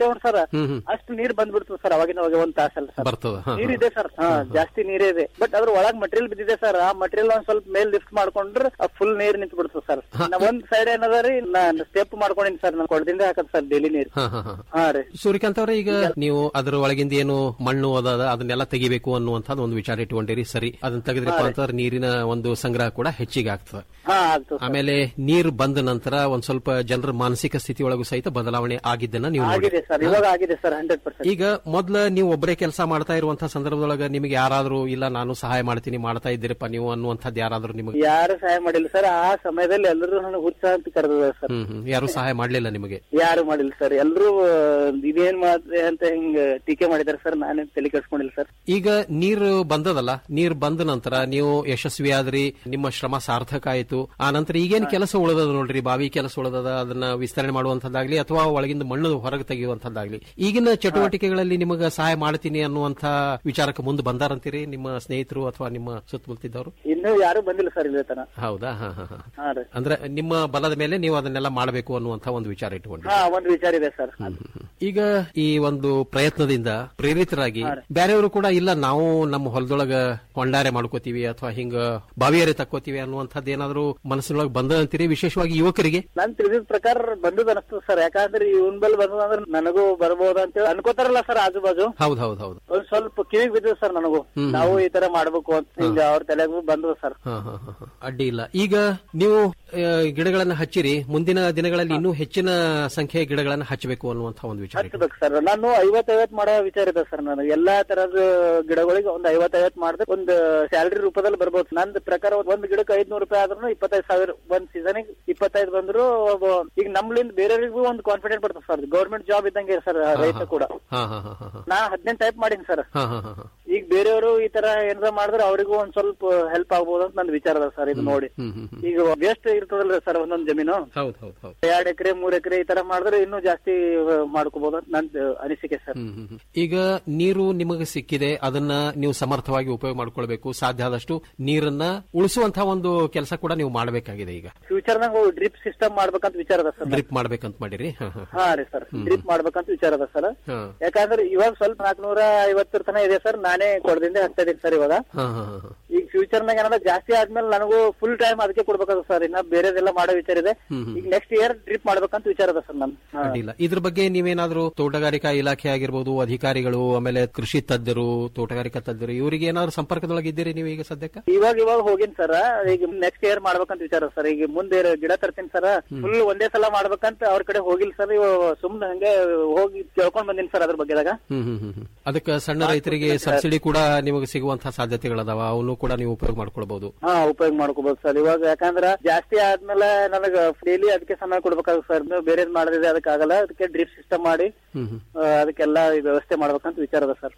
ಬಿಡ್ತೇವ್ ಸರ್ ಹ್ಮ್ ಹ್ಮ್ ಅಷ್ಟು ನೀರ್ ಬಂದ್ಬಿಡ್ತದೆ ಸರ್ ಅವಾಗಿನ ಅವಾಗ ಒಂದ್ ತಾಸಲ್ಲ ಸರ್ ಬರ್ತದ ಹಾ, ನೀರ್ ಇದೆ ಸರ್ ಹಾ ಜಾಸ್ತಿ ನೀರೇ ಇದೆ ಬಟ್ ಅದ್ರ ಒಳಗ್ ಮಟೀರಿಯಲ್ ಬಿದ್ದಿದೆ ಸರ್ ಆ ಮಟೀರಿಯಲ್ ಒಂದ್ ಸ್ವಲ್ಪ ಮೇಲ್ ಲಿಫ್ಟ್ ಮಾಡ್ಕೊಂಡ್ರೆ ಫುಲ್ ನೀರ್ ನಿಂತು ಬಿಡ್ತದೆ ಸರ್ ನಾ ಒಂದ್ ಸೈಡ್ ಏನದ ರೀ ನಾನ್ ಸ್ಟೆಪ್ ಮಾಡ್ಕೊಂಡಿನಿ ಸರ್ ನಾನು ಕೊಡದಿಂದ ಹಾಕದ್ ಸರ್ ಡೈಲಿ ನೀರ್ ಹಾ, ಹಾ, ಹಾ. ಹಾ ರೀ ಸೂರ್ಯಕಾಂತ್ ಅವರೇ ಈಗ ನೀವು ಅದರ ಒಳಗಿಂದ ಏನು ಮಣ್ಣು ಅದ ಅದನ್ನೆಲ್ಲ ತೆಗಿಬೇಕು ಅನ್ನುವಂಥದ್ದು ಒಂದು ವಿಚಾರ ಇಟ್ಕೊಂಡಿರಿ ಸರಿ ಅದನ್ನ ತೆಗೆದ್ರಪ್ಪ ಹಾ, ರೀ. ಅಂತಂದ್ರೆ ನೀರಿನ ಒಂದು ಸಂಗ್ರಹ ಕೂಡ ಹೆಚ್ಚಿಗೆ ಆಗ್ತದೆ ಹಾ ಆಗ್ತದೆ ಆಮೇಲೆ ನೀರು ಬಂದ ನಂತರ ಒಂದ್ ಸ್ವಲ್ಪ ಜನರ ಮಾನಸಿಕ ಸ್ಥಿತಿ ಒಳಗೂ ಸಹಿತ ಬದಲಾವಣೆ ಆಗಿದ್ದನ್ನ ನೀವು ನೋಡಿ ಆಗಿದೆ ಸರ್ ಇವಾಗ ಆಗಿದೆ ಸರ್ ಹಂಡ್ರೆಡ್ ಪರ್ಸೆಂಟ್ ಈಗ ಮೊದ್ಲ ನೀವು ಒಬ್ಬರೇ ಕೆಲಸ ಮಾಡ್ತಾ ಇರುವಂತಹ ಸಂದರ್ಭದೊಳಗ ನಿಮಗೆ ಯಾರಾದ್ರೂ ಇಲ್ಲ ನಾನು ಸಹಾಯ ಮಾಡ್ತೀನಿ ಮಾಡ್ತಾ ಇದ್ದೀರಪ್ಪ ನೀವು ಅನ್ನುವಂಥದ್ದು ಯಾರಾದ್ರೂ ನಿಮಗೆ ಯಾರು ಸಹಾಯ ಮಾಡಿಲ್ಲ ಸರ್ ಆ ಸಮಯದಲ್ಲಿ ಎಲ್ಲರೂ ನನಗೆ ಹುಚ್ಚ ಅಂತ ಕರೆದ ಸರ್ ಹ್ಮ್ ಹ್ಮ್ ಯಾರು ಸಹಾಯ ಮಾಡ್ಲಿಲ್ಲ ನಿಮಗೆ ಯಾರು ಮಾಡಿಲ್ಲ ಸರ್ ಎಲ್ಲರೂ ಇದೇನ್ ಮಾಡ್ದೆ ಅಂತ ಹಿಂಗ್ ಟೀಕೆ ಮಾಡಿದಾರೆ ಸರ್ ನಾನೇನ್ ತಲೆ ಕೆಡ್ಸ್ಕೊಂಡಿಲ್ಲ ಸರ್ ಈಗ ನೀರು ಬಂದದಲ್ಲ ನೀರು ಬಂದ ನಂತರ ನೀವು ಯಶಸ್ವಿ ಆದ್ರಿ ನಿಮ್ಮ ಶ್ರಮ ಸಾರ್ಥಕ ಆಯ್ತು ಆ ನಂತರ ಈಗೇನು ಕೆಲಸ ಉಳಿದದ ನೋಡ್ರಿ ಬಾವಿ ಕೆಲಸ ಉಳಿದದ ಅದನ್ನ ವಿಸ್ತರಣೆ ಮಾಡುವಂತದ್ದಾಗ್ಲಿ ಅಥವಾ ಒಳಗಿಂದ ಮಣ್ಣು ಹೊರಗೆ ತೆಗೆಯುವಂತದ್ದಾಗ್ಲಿ ಈಗಿನ ಚಟುವಟಿಕೆಗಳಲ್ಲಿ ನಿಮಗೆ ಸಹಾಯ ಮಾಡ್ತೀನಿ ಅನ್ನುವಂತ ವಿಚಾರಕ್ಕೆ ಮುಂದೆ ಬಂದಾರಂತೀರಿ ನಿಮ್ಮ ಸ್ನೇಹಿತರು ಅಥವಾ ನಿಮ್ಮ ಸುತ್ತಮುತ್ತಿದ್ದವರು ಇನ್ನೂ ಯಾರು ಬಂದಿಲ್ಲ ಸರ್ ಇಲ್ಲಿ ತನ ಹೌದಾ ಹಾ ಹಾ ಹಾ ಹಾ ರೀ ಅಂದ್ರೆ ನಿಮ್ಮ ಬಲದ ಮೇಲೆ ನೀವು ಅದನ್ನೆಲ್ಲ ಮಾಡಬೇಕು ಅನ್ನುವಂತ ಒಂದು ವಿಚಾರ ಇಟ್ಟುಕೊಂಡ್ರಿ ಹಾ ಒಂದ್ ವಿಚಾರ ಇದೆ ಸರ್ ಈಗ ಈ ಒಂದು ಪ್ರಯತ್ನದಿಂದ ಪ್ರೇರಿತರಾಗಿ ಬೇರೆಯವರು ಕೂಡ ಇಲ್ಲ ನಾವು ನಮ್ಮ ಹೊಲದೊಳಗ ಹೊಂಡಾರೆ ಮಾಡ್ಕೋತೀವಿ ಅಥವಾ ಹಿಂಗ ಬಾವಿಯಾರೆ ತಕ್ಕೋತೀವಿ ಅನ್ನುವಂಥದ್ದು ಏನಾದ್ರು ಮನಸ್ಸಿನೊಳಗೆ ಬಂದಂತೀರಿ ವಿಶೇಷವಾಗಿ ಯುವಕರಿಗೆ ನಾನ್ ತಿಳಿದಿದ ಪ್ರಕಾರ ಬಂದದ್ ಅನಿಸ್ತದ ಸರ್ ಯಾಕಂದ್ರೆ ಇವನ್ ಬಲ್ ಬಂದದಂದ್ರೆ ನನಗೂ ಬರ್ಬೋದು ಅಂತ ಹೇಳಿ ಅನ್ಕೋತಾರಲ್ಲ ಸರ್ ಆಜು ಬಾಜು ಹೌದ್ ಹೌದ್ ಹೌದು ಒಂದ್ ಸ್ವಲ್ಪ ಕಿವಿಗ್ ಬಿದ್ದದ ಸರ್ ನನಗೂ ಹ್ಮ್. ನಾವು ಈ ತರ ಮಾಡ್ಬೇಕು ಅಂತ ಹಿಂಗ ಅವ್ರ ತಲೆಗೂ ಬಂದದ ಸರ್ ಹಾ, ಹಾ, ಹಾ, ಹಾ. ಅಡ್ಡಿ ಇಲ್ಲ ಈಗ ನೀವು ಆ, ಗಿಡಗಳನ್ನ ಹಚ್ಚಿರಿ ಮುಂದಿನ ದಿನಗಳಲ್ಲಿ ಇನ್ನೂ ಹೆಚ್ಚಿನ ಸಂಖ್ಯೆಯ ಗಿಡಗಳನ್ನ ಹಚ್ಚಬೇಕು ಅನ್ನುವಂತ ಒಂದು ವಿಚಾರ ಇದೆ. ಹಚ್ಬೇಕು ಸರ್ ನಾನು ಐವತ್ ಐವತ್ ಮಾಡೋ ವಿಚಾರ ಇದೆ ಸರ್ ನನಗೆ ಎಲ್ಲಾ ತರದ ಗಿಡಗಳಿಗೆ ಒಂದ್ ಐವತ್ ಐವತ್ ಮಾಡಿದ್ರೆ ಒಂದ್ ಸ್ಯಾಲರಿ ರೂಪದಲ್ಲಿ ಬರ್ಬೋದು ನಂದ್ ಪ್ರಕಾರ ಒಂದ್ ಗಿಡಕ್ಕೆ ಐದ್ನೂರು ರೂಪಾಯಿ ಆದ್ರೂ ಇಪ್ಪತ್ತೈದು ಸಾವಿರ ಒಂದ್ ಸೀಸನ್ ಇಪ್ಪತ್ತೈದು ಬಂದ್ರು ಒಬ್ಬ- ಈಗ ನಮ್ಲಿಂದ ಬೇರೆಯವ್ರಿಗೂ ಒಂದು ಕಾನ್ಫಿಡೆಂಟ್ ಬರ್ತದೆ ಸರ್ ಗೌರ್ಮೆಂಟ್ ಜಾಬ್ ಇದ್ದಂಗೆ ಸರ್ ರೈತ ಕೂಡ ಹಾ ಹಾ ಹಾ ಹಾ ಹಾ. ನಾ ಹದಿನೆಂಟು ಟೈಪ್ ಮಾಡೀನಿ ಸರ್ ಹಾ ಹಾ ಹಾ ಹಾ. ಈಗ ಬೇರೆಯವರು ಈ ತರ ಏನಾರ ಮಾಡಿದ್ರೆ ಅವರಿಗೂ ಒಂದ್ ಸ್ವಲ್ಪ ಹೆಲ್ಪ್ ಆಗ್ಬೋದು ಅಂತ ನಂದು ವಿಚಾರ ಅದ ಸರ್ ಇದು ನೋಡಿ ಹ್ಮ್ ಹ್ಮ್ ಹ್ಮ್. ಈಗ ವೇಸ್ಟ್ ಇರ್ತದಲ್ರಿ ಸರ್ ಒಂದೊಂದ್ ಜಮೀನು ಹೌದ್ ಹೌದ್ ಹೌದ್ ಎರಡ್ ಎಕರೆ ಮೂರ್ ಎಕರೆ ಈ ತರ ಮಾಡಿದ್ರೆ ಇನ್ನೂ ಜಾಸ್ತಿ ಮಾಡ್ಕೋಬಹುದು ಅಂತ ನಂದು ಅನಿಸಿಕೆ ಸರ್ ಹ್ಮ್ ಹ್ಮ್ ಹ್ಮ್. ಈಗ ನೀರು ನಿಮಗೆ ಸಿಕ್ಕಿದೆ ಅದನ್ನ ನೀವು ಸಮರ್ಥವಾಗಿ ಉಪಯೋಗ ಮಾಡ್ಕೊಳ್ಬೇಕು ಸಾಧ್ಯ ಆದಷ್ಟು ನೀರನ್ನ ಉಳಿಸುವಂತಹ ಒಂದು ಕೆಲಸ ಕೂಡ ನೀವು ಮಾಡಬೇಕಾಗಿದೆ ಈಗ ಫ್ಯೂಚರ್ ನಾಗ ಡ್ರಿಪ್ ಸಿಸ್ಟಮ್ ಮಾಡ್ಬೇಕಂತ ವಿಚಾರ ಅದ ಸರ್ ಡ್ರಿಪ್ ಮಾಡ್ಬೇಕಂತ ಮಾಡಿರಿ ಹಾ, ಹಾ, ಹಾ. ಹಾ ರೀ ಸರ್ ಡ್ರಿಪ್ ಮಾಡ್ಬೇಕಂತ ವಿಚಾರ ಅದ ಸರ್ ಹಾ. ಯಾಕಂದ್ರೆ ಇವಾಗ ಸ್ವಲ್ಪ ನಾಲ್ಕನೂರ ಐವತ್ತರ ತನ ಇದೆ ಸರ್ ನಾನೇ ಕೊಡದಿಂದ ಹಾಕ್ತಾ ಇದೀನಿ ಸರ್ ಇವಾಗ ಹಾ, ಹಾ, ಹಾ, ಹಾ. ಈಗ ಫ್ಯೂಚರ್ ನಾಗ ಏನಾರ ಜಾಸ್ತಿ ಆದ್ಮೇಲೆ ನನಗೂ ಫುಲ್ ಟೈಮ್ ಅದಕ್ಕೆ ಕೊಡ್ಬೇಕದ ಸರ್ ಇನ್ನ ಬೇರೆದೆಲ್ಲ ಮಾಡೋ ವಿಚಾರ ಇದೆ ಹ್ಮ್, ಹ್ಮ್. ಈಗ ನೆಕ್ಸ್ಟ್ ಇಯರ್ ಡ್ರಿಪ್ ಮಾಡ್ಬೇಕಂತ ವಿಚಾರ ಅದ ಸರ್ ನನ್ ಹಾ. ಅಡ್ಡಿಲ್ಲ ಇದ್ರ ಬಗ್ಗೆ ನೀವೇನಾದ್ರೂ ತೋಟಗಾರಿಕಾ ಇಲಾಖೆ ಆಗಿರ್ಬೋದು ಅಧಿಕಾರಿಗಳು ಆಮೇಲೆ ಕೃಷಿ ತಜ್ಞರು ತೋಟಗಾರಿಕಾ ತಜ್ಞರು ಇವರಿಗೆ ಏನಾದ್ರು ಸಂಪರ್ಕದೊಳಗೆ ಇದ್ದೀರಿ ನೀವು ಈಗ ಸದ್ಯಕ್ಕೆ ಇವಾಗ ಇವಾಗ ಹೋಗಿನ್ ಸರ್ ಈಗ ನೆಕ್ಸ್ಟ್ ಇಯರ್ ಮಾಡ್ಬೇಕಂತ ವಿಚಾರ ಸರ್ ಈಗ ಮುಂದೆ ಗಿಡ ತರ್ತೀನಿ ಸರ್ ಫುಲ್ ಒಂದೇ ಸಲ ಮಾಡ್ಬೇಕಂತ ಅವ್ರ ಕಡೆ ಹೋಗಿಲ್ಲ ಸರ್ ಸುಮ್ನೆ ಹಂಗೆ ಹೋಗಿ ಕೇಳ್ಕೊಂಡ್ ಬಂದಿನಿ ಸರ್ ಅದ್ರ ಬಗ್ಗೆದಾಗ ಹ್ಮ್ ಹ್ಮ್ ಹ್ಮ್ ಹ್ಮ್. ಅದಕ್ಕೆ ಸಣ್ಣ ರೈತರಿಗೆ ಸಬ್ಸಿಡಿ ಕೂಡ ನಿಮಗೆ ಸಿಗುವಂತಹ ಸಾಧ್ಯತೆಗಳದಾವ ಅವನು ಕೂಡ ನೀವು ಉಪಯೋಗ ಮಾಡ್ಕೊಳ್ಬಹುದು ಹಾ ಉಪಯೋಗ ಮಾಡ್ಕೋಬಹುದು ಸರ್ ಇವಾಗ ಯಾಕಂದ್ರ ಜಾಸ್ತಿ ಆದ್ಮೇಲೆ ನನಗ ಡೈಲಿ ಅದಕ್ಕೆ ಸಮಯ ಕೊಡ್ಬೇಕಾಗುತ್ತೆ ಸರ್ ನೀವು ಬೇರೆದ್ ಮಾಡದಿದೆ ಅದಕ್ಕೆ ಆಗಲ್ಲ ಅದಕ್ಕೆ ಡ್ರಿಪ್ ಸಿಸ್ಟಮ್ ಮಾಡಿ ಹ್ಮ್ ಹ್ಮ್ ಆ, ಅದಕ್ಕೆಲ್ಲ ವ್ಯವಸ್ಥೆ ಮಾಡ್ಬೇಕಂತ ವಿಚಾರ ಅದ ಸರ್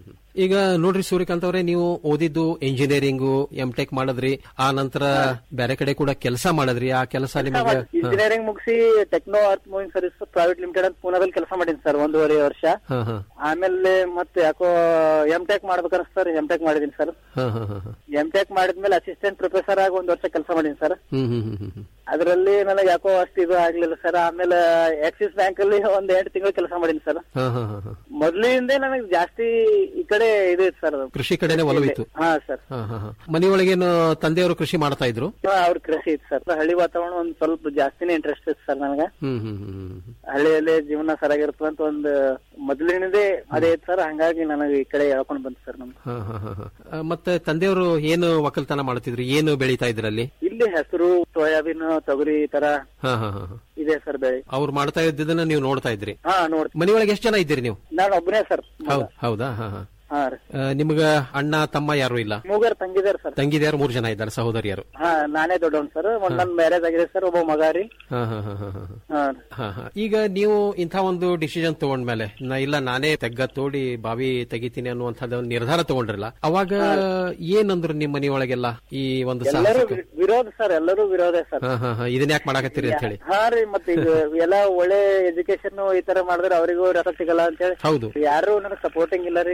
ಈಗ ನೋಡ್ರಿ ಸೂರ್ಯಕಾಂತ್ ಅವರೇ ನೀವು ಓದಿದ್ದು ಇಂಜಿನಿಯರಿಂಗು ಎಂ ಟೆಕ್ ಮಾಡಿದ್ರಿ ಆ ನಂತರ ಬೇರೆ ಕಡೆ ಕೂಡ ಕೆಲಸ ಮಾಡಿದ್ರಿ ಆ ಕೆಲಸ ನಿಮಗೆ ಹಾ. ಇಂಜಿನಿಯರಿಂಗ್ ಮುಗಿಸಿ techno earth moving service private limited ಅಂತ ಪೂನಾದಲ್ಲಿ ಕೆಲಸ ಮಾಡೀನಿ ಸರ್ ಒಂದೂವರೆ ವರ್ಷ ಹಾ ಹಾ ಆಮೇಲೆ ಮತ್ತೆ ಯಾಕೋ ಎಂ ಟೆಕ್ ಮಾಡ್ಬೇಕಂತ ಸರ್ ಎಂ ಟೆಕ್ ಮಾಡಿದೀನಿ ಸರ್ ಹಾ ಹಾ ಹಾ ಹಾ. ಎಂ ಟೆಕ್ ಮಾಡಿದ್ಮೇಲೆ ಅಸಿಸ್ಟೆಂಟ್ ಪ್ರೊಫೆಸರ್ ಆಗಿ ಒಂದ್ ವರ್ಷ ಕೆಲಸ ಮಾಡೀನಿ ಸರ್ ಹ್ಮ್ ಹ್ಮ್ ಹ್ಮ್ ಹ್ಮ್ ಹ್ಮ್. ಅದರಲ್ಲಿ ನನಗೆ ಯಾಕೋ ಅಷ್ಟು ಇದು ಆಗ್ಲಿಲ್ಲ ಸರ್ ಆಮೇಲೆ ಆಕ್ಸಿಸ್ ಬ್ಯಾಂಕ್ ಅಲ್ಲಿ ಒಂದ್ ಎಂಟು ತಿಂಗಳು ಕೆಲಸ ಮಾಡೀನಿ ಸರ್ ಹಾ ಹಾ ಹಾ ಹಾ. ಮೊದ್ಲಿಂದ ನನಗೆ ಜಾಸ್ತಿ ಈ ಕಡೆ ಇದು ಇತ್ತು ಸರ್ ಕೃಷಿ ಕಡೆನೆ ಒಲವಿತ್ತು ಹಾ ಸರ್ ಹಾ ಹಾ ಹಾ. ಮನೆಯೊಳಗೇನು ತಂದೆಯವರು ಕೃಷಿ ಮಾಡ್ತಾ ಇದ್ರು ಅವ್ರ ಕೃಷಿ ಇತ್ತು ಸರ್ ಹಳ್ಳಿ ವಾತಾವರಣ ಒಂದ್ ಸ್ವಲ್ಪ ಜಾಸ್ತಿನೇ ಇಂಟ್ರೆಸ್ಟ್ ಇತ್ತು ಸರ್ ನನಗೆ ಹ್ಮ್ ಹ್ಮ್ ಹ್ಮ್ ಹ್ಮ್ ಹ್ಮ್. ಹಳ್ಳಿಯಲ್ಲಿ ಜೀವನ ಸರಿಯಾಗಿರ್ತದೆ ಅಂತ ಒಂದು ಮೊದಲಿನದೇ ಅದೇ ಇತ್ತು ಸರ್ ಹಂಗಾಗಿ ನನಗೆ ಈ ಕಡೆ ಹೇಳ್ಕೊಂಡ್ ಬಂತು ಸರ್ ನಮ್ಗೆ ಹಾ ಹಾ ಹಾ ಹಾ. ಆ, ಮತ್ತೆ ತಂದೆಯವರು ಏನು ಒಕ್ಕಲ್ತನ ಮಾಡ್ತಿದ್ರು ಏನು ಬೆಳೀತಾ ಇದ್ರಲ್ಲಿ ಇಲ್ಲಿ ಹೆಸರು ಸೋಯಾಬೀನ್ ತೊಗರಿ ಈ ತರ ಹಾ ಹಾ ಹಾ ಹಾ. ಇದೆ ಸರ್ ಬೆಳೆ ಅವ್ರು ಮಾಡ್ತಾ ಇದ್ದದನ್ನ ನೀವು ನೋಡ್ತಾ ಇದ್ರಿ ಹಾ ನೋಡ್ ಮನೆಯೊಳಗೆ ಎಷ್ಟು ಜನ ಇದ್ದೀರಿ ನೀವು ನಾನು ಒಬ್ಬನೇ ಸರ್ ಹೌದ್ ಹೌದಾ ಹಾ ಹಾ ಹಾ ರೀ ಆ, ನಿಮ್ಗ ಅಣ್ಣ ತಮ್ಮ ಯಾರು ಇಲ್ಲ ಮೂಗರ್ ತಂಗಿದಾರ ಸರ್ ತಂಗಿದ್ಯಾರು ಮೂರು ಜನ ಇದ್ದಾರೆ ಸಹೋದರಿಯರು ಹಾ ನಾನೇ ದೊಡ್ಡವನ್ ಸರ್ ಒಂದ್ ನನ್ ಮ್ಯಾರೇಜ್ ಆಗಿದೆ ಸರ್ ಒಬ್ಬ ಮಗ ರೀ ಹಾ ಹಾ ಹಾ ಹಾ ಹಾ ಹಾ ಹಾ ಹಾ ಈಗ ನೀವು ಇಂಥ ಒಂದು ಡಿಸಿಷನ್ ತಗೊಂಡ್ಮೇಲೆ ನಾ ಇಲ್ಲ ನಾನೇ ತೆಗ್ಗ ತೋಡಿ ಬಾವಿ ತೆಗಿತೀನಿ ಅನ್ನುವಂಥದ್ದು ಒಂದು ನಿರ್ಧಾರ ತಗೊಂಡ್ರಲ್ಲ ಅವಾಗ ಏನಂದ್ರು ನಿಮ್ಮ ಮನೆಯೊಳಗೆಲ್ಲ ಈ ಒಂದು ಎಲ್ಲರೂ ಸಾಹಸಕ್ಕೆ ವಿ- ವಿರೋಧ ಸರ್ ಎಲ್ಲರೂ ವಿರೋಧ ಸರ್ ಹಾ ಹಾ ಹಾ ಇದನ್ನ ಯಾಕೆ ಮಾಡಾಕತ್ತೀರಿ ಅಂತ ಹೇಳಿ ಹಾ ರೀ ಮತ್ತೆ ಈಗ ಎಲ್ಲ ಒಳ್ಳೆ ಎಜುಕೇಶನ್ ಈ ತರ ಮಾಡಿದ್ರೆ ಅವರಿಗೂ ರಸ ಸಿಗಲ್ಲ ಅಂತ ಹೇಳಿ ಹೌದು ಯಾರು ನನಗೆ ಸಪೋರ್ಟಿಂಗ್ ಇಲ್ಲ ರೀ ಹ್ಮ್ ಹ್ಮ್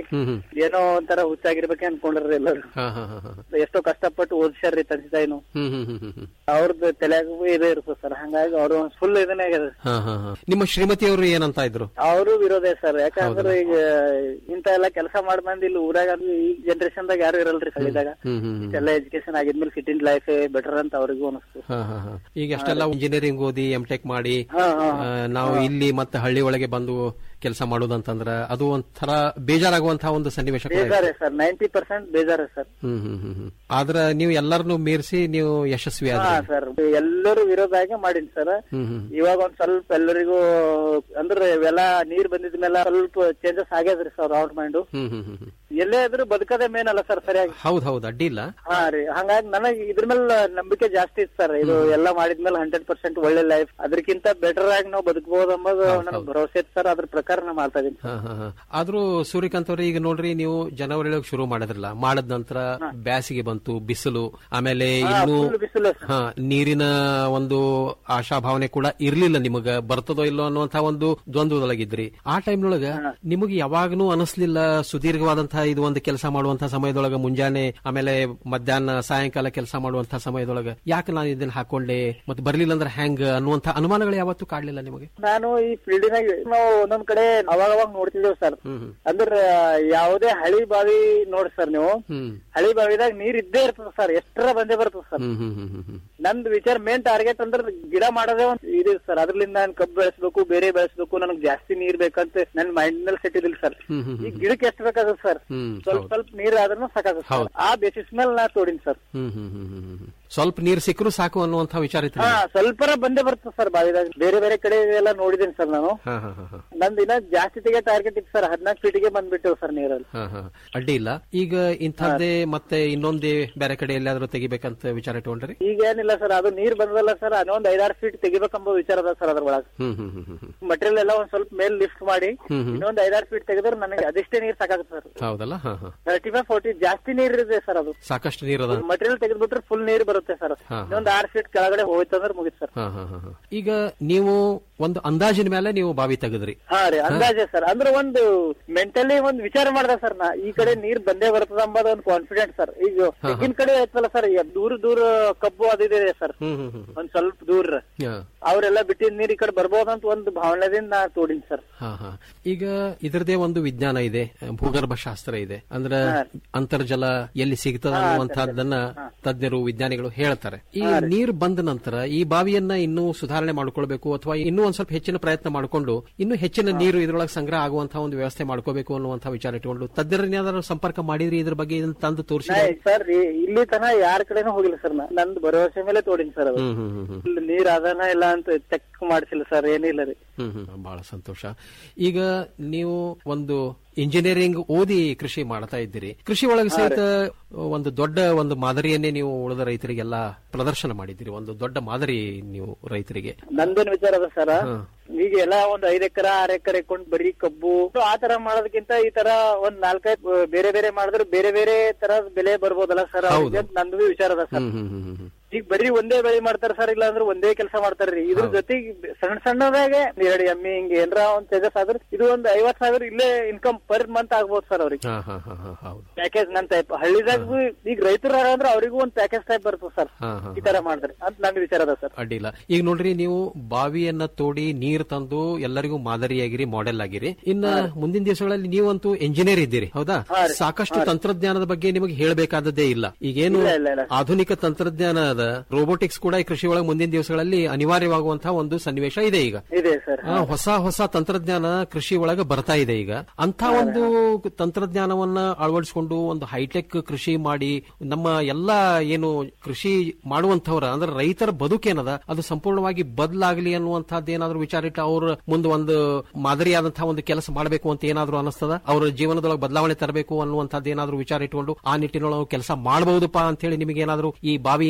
ಏನೋ ಒಂಥರ ಹುಚ್ಚಾಗಿರ್ಬೇಕೆ ಅನ್ಕೊಂಡ್ರಿ ಎಲ್ಲರೂ ಹಾ ಹಾ ಹಾ ಹಾ ಎಷ್ಟೋ ಕಷ್ಟಪಟ್ಟು ಓದಿಸ್ಯಾರ್ರಿ ತಂದೆ ತಾಯಿನು ಹ್ಮ್ ಹ್ಮ್ ಹ್ಮ್ ಹ್ಮ್ ಹ್ಮ್ ಅವ್ರದ್ದು ತಲೆಯಾಗೂ ಇದೇ ಇರ್ತದೆ ಸರ್ ಹಂಗಾಗಿ ಅವರು ಫುಲ್ ಇದನ್ನೇ ಆಗ್ಯದ ಹಾ ಹಾ ಹಾ ನಿಮ್ಮ ಶ್ರೀಮತಿಯವರು ಏನಂತ ಇದ್ರು ಅವರು ವಿರೋಧ ಸರ್ ಯಾಕಂದ್ರೆ ಈಗ ಇಂತ ಎಲ್ಲಾ ಕೆಲಸ ಮಾಡಿ ಬಂದ್ ಇಲ್ಲಿ ಊರಾಗ ಅಂದ್ರೆ ಈ ಜನರೇಷನ್ ದಾಗ ಯಾರು ಇರಲ್ರಿ ಹಳ್ಳಿದಾಗ ಹ್ಮ್ ಹ್ಮ್ ಹ್ಮ್ ಎಲ್ಲ ಎಜುಕೇಶನ್ ಆಗಿದ್ಮೇಲೆ ಸಿಟಿ ಲೈಫ್ ಬೆಟರ್ ಅಂತ ಅವ್ರಿಗೂ ಅನಿಸ್ತು ಹಾ ಹಾ ಹಾ ಈಗ ಅಷ್ಟೆಲ್ಲ ಇಂಜಿನಿಯರಿಂಗ್ ಓದಿ ಎಂ ಟೆಕ್ ಮಾಡಿ ಹಾ, ಹಾ, ಆ, ನಾವು ಇಲ್ಲಿ ಮತ್ತೆ ಹಳ್ಳಿ ಒಳಗೆ ಬಂದು ಕೆಲಸ ಮಾಡೋದಂತಂದ್ರ ಅದು ಒಂಥರ ಬೇಜಾರಾಗುವಂತಹ ಒಂದು ಸನ್ನಿವೇಶ ಕೂಡ ಇದೆ. ಬೇಜಾರೇ ಸರ್ ನೈಂಟಿ ಪರ್ಸೆಂಟ್ ಬೇಜಾರೇ ಸರ್ ಹ್ಮ್ ಹ್ಮ್ ಹ್ಮ್ ಹ್ಮ್ ಆದ್ರ ನೀವು ಎಲ್ಲರನ್ನು ಮೀರಿಸಿ ನೀವು ಯಶಸ್ವಿ ಹಾ ಆದ್ರಿ ಸರ್ ಎಲ್ಲರೂ ವಿರೋಧ ಆಗಿ ಮಾಡೀನಿ ಸರ್ ಹ್ಮ್ ಹ್ಮ್ ಇವಾಗ ಒಂದ್ ಸ್ವಲ್ಪ ಎಲ್ಲರಿಗೂ ಅಂದ್ರೆ ಇವೆಲ್ಲ ನೀರ್ ಬಂದಿದ್ಮೇಲೆ ಸ್ವಲ್ಪ ಚೇಂಜಸ್ ಆಗ್ಯದ್ರಿ ಸರ್ ಅವ್ರ ಮೈಂಡ್ ಹ್ಮ್ ಹ್ಮ್ ಹ್ಮ್ ಹ್ಮ್ ಎಲ್ಲೇ ಇದ್ರು ಬದುಕದೇ ಮೇನ್ ಅಲ್ಲ ಸರ್ ಸರಿಯಾಗಿ ಹೌದ್ ಹೌದ್ ಅಡ್ಡಿ ಇಲ್ಲ ಹಾ ರೀ ಹಂಗಾಗಿ ನನಗೆ ಇದ್ರ ಮೇಲೆ ನಂಬಿಕೆ ಜಾಸ್ತಿ ಇತ್ತು ಸರ್ ಇದು ಎಲ್ಲ ಮಾಡಿದ್ಮೇಲೆ ಹಂಡ್ರೆಡ್ ಪರ್ಸೆಂಟ್ ಒಳ್ಳೆ ಲೈಫ್ ಅದಕ್ಕಿಂತ ಬೆಟರ್ ಆಗಿ ನಾವು ಬದುಕಬಹುದು ಅನ್ನೋದು ನನಗೆ ಭರವಸೆ ಇತ್ತು ಸರ್ ಅದ್ರ ಪ್ರಕಾರ ನಾ ಮಾಡ್ತಾ ಇದೀನಿ ಹಾ, ಹಾ, ಹಾ. ಆದ್ರೂ ಸೂರ್ಯಕಾಂತ್ ಅವ್ರೆ ಈಗ ನೋಡ್ರಿ ನೀವು ಜನವರಿ ಒಳಗೆ ಶುರು ಮಾಡಿದ್ರಲ್ಲ ಮಾಡದ ನಂತರ ಬ್ಯಾಸಿಗೆ ಬಂತು ಬಿಸಿಲು ಆಮೇಲೆ ಹಾ, ಇನ್ನು full ಬಿಸಿಲು ಹಾ ನೀರಿನ ಒಂದು ಆಶಾಭಾವನೆ ಕೂಡ ಇರ್ಲಿಲ್ಲ ನಿಮಗ ಬರ್ತದೋ ಇಲ್ಲೋ ಅನ್ನುವಂತಹ ಒಂದು ದ್ವಂದ್ವದೊಳಗಿದ್ರಿ ಆ ಟೈಮ್ನೊಳಗ ನಿಮಗೆ ಯಾವಾಗನೂ ಅನಿಸ್ಲಿಲ್ಲ ಸುದೀರ್ಘವಾದಂತಹ ಇದು ಒಂದು ಕೆಲಸ ಮಾಡುವಂತಹ ಸಮಯದೊಳಗ ಮುಂಜಾನೆ ಆಮೇಲೆ ಮಧ್ಯಾಹ್ನ ಸಾಯಂಕಾಲ ಕೆಲಸ ಮಾಡುವಂತಹ ಸಮಯದೊಳಗ ಯಾಕೆ ನಾನು ಇದನ್ನ ಹಾಕೊಂಡೆ ಮತ್ತೆ ಬರ್ಲಿಲ್ಲ ಅಂದ್ರೆ ಹೆಂಗ್ ಅನ್ನುವಂತಹ ಅನುಮಾನಗಳು ಯಾವತ್ತೂ ಕಾಡ್ಲಿಲ್ಲ ನಿಮಗೆ ನಾನು ಈ ಫೀಲ್ಡಿನಾಗ ನಾವು ಒಂದೊಂದ್ ಕಡೆ ಅವಾಗ ಅವಾಗ ನೋಡ್ತಿದ್ದೇವೆ ಸರ್ ಹ್ಮ್ ಅಂದ್ರ ಯಾವುದೇ ಹಳಿ ಬಾವಿ ನೋಡಿ ಸರ್ ನೀವು ಹ್ಮ್ ಹಳಿ ಬಾವಿದಾಗ ನೀರ್ ಇದ್ದೇ ಇರ್ತದ ಸರ್ ಎಷ್ಟರ ಬಂದೇ ಬರ್ತದ ಸರ್ ಹ್ಮ್ ಹ್ಮ್ ಹ್ಮ್ ಹ್ಮ್ ಹ್ಮ್ ನಂದ್ ವಿಚಾರ ಮೇನ್ ಟಾರ್ಗೆಟ್ ಅಂದ್ರೆ ಗಿಡ ಮಾಡೋದೇ ಒಂದ್ ಇದೆ ಸರ್ ಅದ್ರಲಿಂದ ನಾನು ಕಬ್ಬು ಬೆಳೆಸ್ಬೇಕು ಬೇರೆ ಬೆಳೆಸ್ಬೇಕು ನನಗೆ ಜಾಸ್ತಿ ನೀರ್ ಬೇಕಂತ ನನ್ ಮೈಂಡ್ ನಲ್ಲಿ ಸೆಟ್ ಇದಿಲ್ಲ ಸರ್ ಹ್ಮ್ ಹ್ಮ್ ಈ ಗಿಡಕ್ಕೆ ಎಷ್ಟು ಬೇಕಾಗುತ್ತೆ ಸರ್ ಹ್ಮ್ ಸ್ವಲ್ಪ ಸ್ವಲ್ಪ ನೀರ್ ಆದ್ರೂ ಸಾಕಾಗುತ್ತೆ ಹೌದು. ಸರ್ ಆ ಬೇಸಿಸ್ ಮೇಲೆ ನಾ ತೋಡಿನಿ ಸರ್ ಹ್ಮ್ ಹ್ಮ್ ಹ್ಮ್ ಹ್ಮ್ ಹ್ಮ್. ಸ್ವಲ್ಪ ನೀರ್ ಸಿಕ್ಕರು ಸಾಕು ಅನ್ನುವಂತಹ ವಿಚಾರ ಇತ್ತು ಹಾ ನಿಮ್ಗೆ. ಸ್ವಲ್ಪರ ಬಂದೇ ಬರ್ತದೆ ಸರ್ ಬಾವಿದಾಗ ಬೇರೆ ಬೇರೆ ಕಡೆ ಎಲ್ಲ ನೋಡಿದ್ದೀನಿ ಸರ್ ನಾನು ಹಾ ಹಾ ಹಾ ಹಾ ನಂದ್ ಇನ್ನ ಜಾಸ್ತಿ ತೆಗೆ ಟಾರ್ಗೆಟ್ ಇತ್ತು ಸರ್ ಹದಿನಾಲ್ಕು ಫೀಟಿಗೆ ಬಂದ್ಬಿಟ್ಟೆವು ಸರ್ ನೀರಲ್ಲಿ ಹಾ ಹಾ ಅಡ್ಡಿ ಇಲ್ಲ ಈಗ ಇಂಥದ್ದೇ ಮತ್ತೆ ಇನ್ನೊಂದೇ ಬೇರೆ ಕಡೆ ಎಲ್ಲಾದ್ರೂ ತೆಗಿಬೇಕಂತ ವಿಚಾರ ಇಟ್ಕೊಂಡ್ರಿ ಈಗ ಏನಿಲ್ಲ ಸರ್ ಅದು ನೀರ್ ಬಂದಲ್ಲ ಸರ್ ಅದೊಂದ್ ಐದಾರು ಫೀಟ್ ತೆಗಿಬೇಕಂಬ ವಿಚಾರ ಅದ ಸರ್ ಅದ್ರೊಳಗೆ ಹ್ಮ್ ಹ್ಮ್ ಹ್ಮ್ ಹ್ಮ್ ಹ್ಮ್. ಮಟೀರಿಯಲ್ ಎಲ್ಲ ಒಂದ್ ಸ್ವಲ್ಪ ಮೇಲ್ ಲಿಫ್ಟ್ ಮಾಡಿ ಹ್ಮ್ ಹ್ಮ್. ಇನ್ನೊಂದ್ ಐದಾರು ಫೀಟ್ ತೆಗೆದ್ರೆ ನನಗೆ ಅದಷ್ಟೇ ನೀರ್ ಸಾಕಾಗುತ್ತೆ ಸರ್ ಹೌದಲ್ಲ ಹಾ ಹಾ ತರ್ಟಿ ಫೈವ್ ಫೋರ್ಟಿ ಜಾಸ್ತಿ ನೀರ್ ಇದೆ ಸರ್ ಅದು ಸಾಕಷ್ಟು ನೀರದ ಮಟೀರಿಯಲ್ ತೆಗೆದ್ಬಿಟ್ರೆ ಫುಲ್ ನೀರ್ ಬರುತ್ತೆ ಸರ್ ಹಾ. ಇನ್ನೊಂದ್ ಆರ್ ಫೀಟ್ ಕೆಳಗಡೆ ಹೋಯ್ತಂದ್ರೆ ಮುಗಿತ್ ಸರ್ ಹಾ ಹಾ ಹಾ ಹಾ. ಈಗ ನೀವು ಒಂದು ಅಂದಾಜಿನ ಮೇಲೆ ನೀವು ಬಾವಿ ತೆಗೆದ್ರಿ ಹಾ ರೀ ಅಂದಾಜೆ ಸರ್ ಅಂದ್ರೆ ಒಂದು ಮೆಂಟಲಿ ಒಂದ್ ವಿಚಾರ ಮಾಡ್ದೆ ಸರ್ ನಾ ಈ ಕಡೆ ನೀರ್ ಬಂದೇ ಬರ್ತದ ಅಂಬದ ಒಂದು ಕಾನ್ಫಿಡೆಂಟ್ ಸರ್ ಈಗ ಹಾ, ಹಾ. ತೆಗಿನ ಕಡೆ ಐತಲ್ಲ ಸರ್ ದೂರ ದೂರ ಕಬ್ಬು ಅದಿದೆ ಸರ್ ಹ್ಮ್ ಹ್ಮ್ ಹ್ಮ್ ಒಂದ್ ಸ್ವಲ್ಪ ದೂರ ಹಾ. ಅವ್ರೆಲ್ಲ ಬಿಟ್ಟಿದ್ ನೀರ್ ಈ ಕಡೆ ಬರ್ಬೋದಂತ ಒಂದು ಭಾವನೆದಿಂದ ನಾ ತೋಡಿನಿ ಸರ್ ಹಾ ಹಾ ಈಗ ಇದರದೇ ಒಂದು ವಿಜ್ಞಾನ ಇದೆ ಭೂಗರ್ಭ ಶಾಸ್ತ್ರ ಇದೆ ಅಂದ್ರೆ ಅಂತರ್ಜಲ ಎಲ್ಲಿ ಸಿಗ್ತದ ಅನ್ನುವಂತಹದ್ದನ್ನ ತಜ್ಞರು ವಿಜ್ಞಾನಿಗಳು ಹೇಳ್ತಾರೆ ಈ ನೀರು ಬಂದ ನಂತರ ಈ ಬಾವಿಯನ್ನ ಇನ್ನೂ ಸುಧಾರಣೆ ಮಾಡ್ಕೊಳ್ಬೇಕು ಅಥವಾ ಇನ್ನೂ ಒಂದ್ ಸ್ವಲ್ಪ ಹೆಚ್ಚಿನ ಪ್ರಯತ್ನ ಮಾಡಿಕೊಂಡು ಇನ್ನೂ ಹೆಚ್ಚಿನ ನೀರು ಇದ್ರೊಳಗೆ ಸಂಗ್ರಹ ಆಗುವಂತಹ ಒಂದು ವ್ಯವಸ್ಥೆ ಮಾಡ್ಕೋಬೇಕು ಅನ್ನುವಂತಹ ವಿಚಾರ ಇಟ್ಕೊಂಡು ತಜ್ಞರನ್ನೇನಾದ್ರೂ ಸಂಪರ್ಕ ಮಾಡಿದ್ರಿ ಇದ್ರ ಬಗ್ಗೆ ಇದನ್ನ ತಂದು ತೋರಿಸಿ ಸರ್ ಇಲ್ಲಿ ತನ ಯಾರ ಕಡೆನೂ ಹೋಗಿಲ್ಲ ಸರ್ ನಾ ನಂದು ಭರವಸೆ ಮೇಲೆ ತೋಡಿನಿ ಸರ್ ಅದು ಹ್ಮ್ ಹ್ಮ್ ಹ್ಮ್ ಹ್ಮ್ ಇಲ್ಲಿ ನೀರ್ ಅದನ ಇಲ್ಲ ಅಂತ ಚೆಕ್ ಮಾಡಿಸಿಲ್ಲ ಸರ್ ಏನಿಲ್ಲ ರೀ ಹ್ಮ್ ಹ್ಮ್ ಬಹಳ ಸಂತೋಷ ಈಗ ನೀವು ಒಂದು ಇಂಜಿನಿಯರಿಂಗ್ ಓದಿ ಕೃಷಿ ಮಾಡ್ತಾ ಇದ್ದೀರಿ ಕೃಷಿ ಒಳಗೆ ಸಹಿತ ಒಂದು ದೊಡ್ಡ ಒಂದು ಮಾದರಿಯನ್ನೇ ನೀವು ಉಳಿದ ರೈತರಿಗೆಲ್ಲ ಪ್ರದರ್ಶನ ಮಾಡಿದ್ದೀರಿ ಒಂದು ದೊಡ್ಡ ಮಾದರಿ ನೀವು ರೈತರಿಗೆ ನಂದೇನ್ ವಿಚಾರ ಅದ ಸರ್ ಹಾ. ಈಗ ಎಲ್ಲ ಒಂದ್ ಐದ್ ಎಕರೆ ಆರ್ ಎಕರೆ ಇಟ್ಕೊಂಡ್ ಬರೀ ಕಬ್ಬು ಆ ತರ ಮಾಡೋದಕ್ಕಿಂತ ಈ ತರ ಒಂದ್ ನಾಲ್ಕೈದು ಬೇರೆ ಬೇರೆ ಮಾಡಿದ್ರೆ ಬೇರೆ ಬೇರೆ ತರ ಬೆಲೆ ಬರ್ಬೋದಲ್ಲ ಸರ್ ಹೌದು. ನಂದು ವಿಚಾರ ಅದ ಸರ್ ಹ್ಮ್ ಹ್ಮ್ ಹ್ಮ್ ಹ್ಮ್ ಹ್ಮ್. ಈಗ ಬರೀ ಒಂದೇ ಬೆಳೆ ಮಾಡ್ತಾರ ಸರ್ ಇಲ್ಲ ಅಂದ್ರೆ ಒಂದೇ ಕೆಲಸ ಮಾಡ್ತಾರ್ರಿ ಇದ್ರ ಜೊತೆಗೆ ಸಣ್ಣ ಸಣ್ಣದಾಗೆ ಎರಡು ಎಮ್ಮಿ ಹಿಂಗ್ ಏನ್ರ ಒಂದ್ ತೇಜಸ್ ಆದ್ರೆ ಇದು ಒಂದ್ ಐವತ್ ಸಾವಿರ ಇಲ್ಲೇ ಇನ್ಕಮ್ ಪರ್ ಮಂತ್ ಆಗ್ಬೋದು ಸರ್ ಅವ್ರಿಗೆ ಹಾ ಹಾ ಹಾ ಹಾ ಹೌದು ಪ್ಯಾಕೇಜ್ ನನ್ ಟೈಪ್ ಹಳ್ಳಿದಾಗ ಈಗ ರೈತರು ಅಂದ್ರೆ ಅವ್ರಿಗೂ ಒಂದ್ ಪ್ಯಾಕೇಜ್ ಟೈಪ್ ಬರ್ತದೆ ಸರ್ ಹಾ ಹಾ ಈ ತರ ಮಾಡಿದ್ರೆ ಅಂತ ನನ್ ವಿಚಾರ ಅದ ಸರ್ ಅಡ್ಡಿಲ್ಲ ಈಗ ನೋಡ್ರಿ ನೀವು ಬಾವಿಯನ್ನ ತೋಡಿ ನೀರ್ ತಂದು ಎಲ್ಲರಿಗೂ ಮಾದರಿಯಾಗಿರಿ ಮಾಡೆಲ್ ಆಗಿರಿ ಇನ್ನ ಮುಂದಿನ ದಿವಸಗಳಲ್ಲಿ ನೀವಂತೂ ಎಂಜಿನಿಯರ್ ಇದ್ದೀರಿ ಹೌದಾ ಸಾಕಷ್ಟು ತಂತ್ರಜ್ಞಾನದ ಬಗ್ಗೆ ನಿಮಗೆ ಹೇಳಬೇಕಾದದ್ದೇ ಇಲ್ಲ ಈಗೇನು ಇಲ್ಲ, ಇಲ್ಲ, ಇಲ್ಲ. ಆಧುನಿಕ ತಂತ್ರಜ್ಞಾನದ ರೋಬೋಟಿಕ್ಸ್ ಕೂಡ ಈ ಕೃಷಿ ಒಳಗೆ ಮುಂದಿನ ದಿವಸಗಳಲ್ಲಿ ಅನಿವಾರ್ಯವಾಗುವಂತಹ ಒಂದು ಸನ್ನಿವೇಶ ಇದೆ ಈಗ ಇದೆ ಸರ್ ಆ, ಹೊಸ ಹೊಸ ತಂತ್ರಜ್ಞಾನ ಕೃಷಿ ಒಳಗೆ ಬರ್ತಾ ಇದೆ ಈಗ ಅಂತ ಒಂದು ತಂತ್ರಜ್ಞಾನವನ್ನ ಅಳವಡಿಸಿಕೊಂಡು ಒಂದು ಹೈಟೆಕ್ ಕೃಷಿ ಮಾಡಿ ನಮ್ಮ ಎಲ್ಲ ಏನು ಕೃಷಿ ಮಾಡುವಂತವ್ರ ಅಂದ್ರೆ ರೈತರ ಬದುಕೇನದ ಅದು ಸಂಪೂರ್ಣವಾಗಿ ಬದಲಾಗಲಿ ಅನ್ನುವಂಥದ್ದು ಏನಾದ್ರೂ ವಿಚಾರ ಇಟ್ಟು ಅವ್ರ ಮುಂದೆ ಒಂದು ಮಾದರಿಯಾದಂತಹ ಒಂದು ಕೆಲಸ ಮಾಡಬೇಕು ಅಂತ ಏನಾದ್ರೂ ಅನಿಸ್ತದ ಅವ್ರ ಜೀವನದೊಳಗೆ ಬದಲಾವಣೆ ತರಬೇಕು ಅನ್ನುವಂಥದ್ದು ಏನಾದ್ರೂ ವಿಚಾರ ಇಟ್ಕೊಂಡು ಆ ನಿಟ್ಟಿನೊಳಗೆ ಕೆಲಸ ಮಾಡಬಹುದಪ್ಪ ಅಂತ ಹೇಳಿ ನಿಮಗೆ ಏನಾದ್ರೂ ಈ ಬಾವಿಯಿಂದ ಸ್ಫೂರ್ತಿ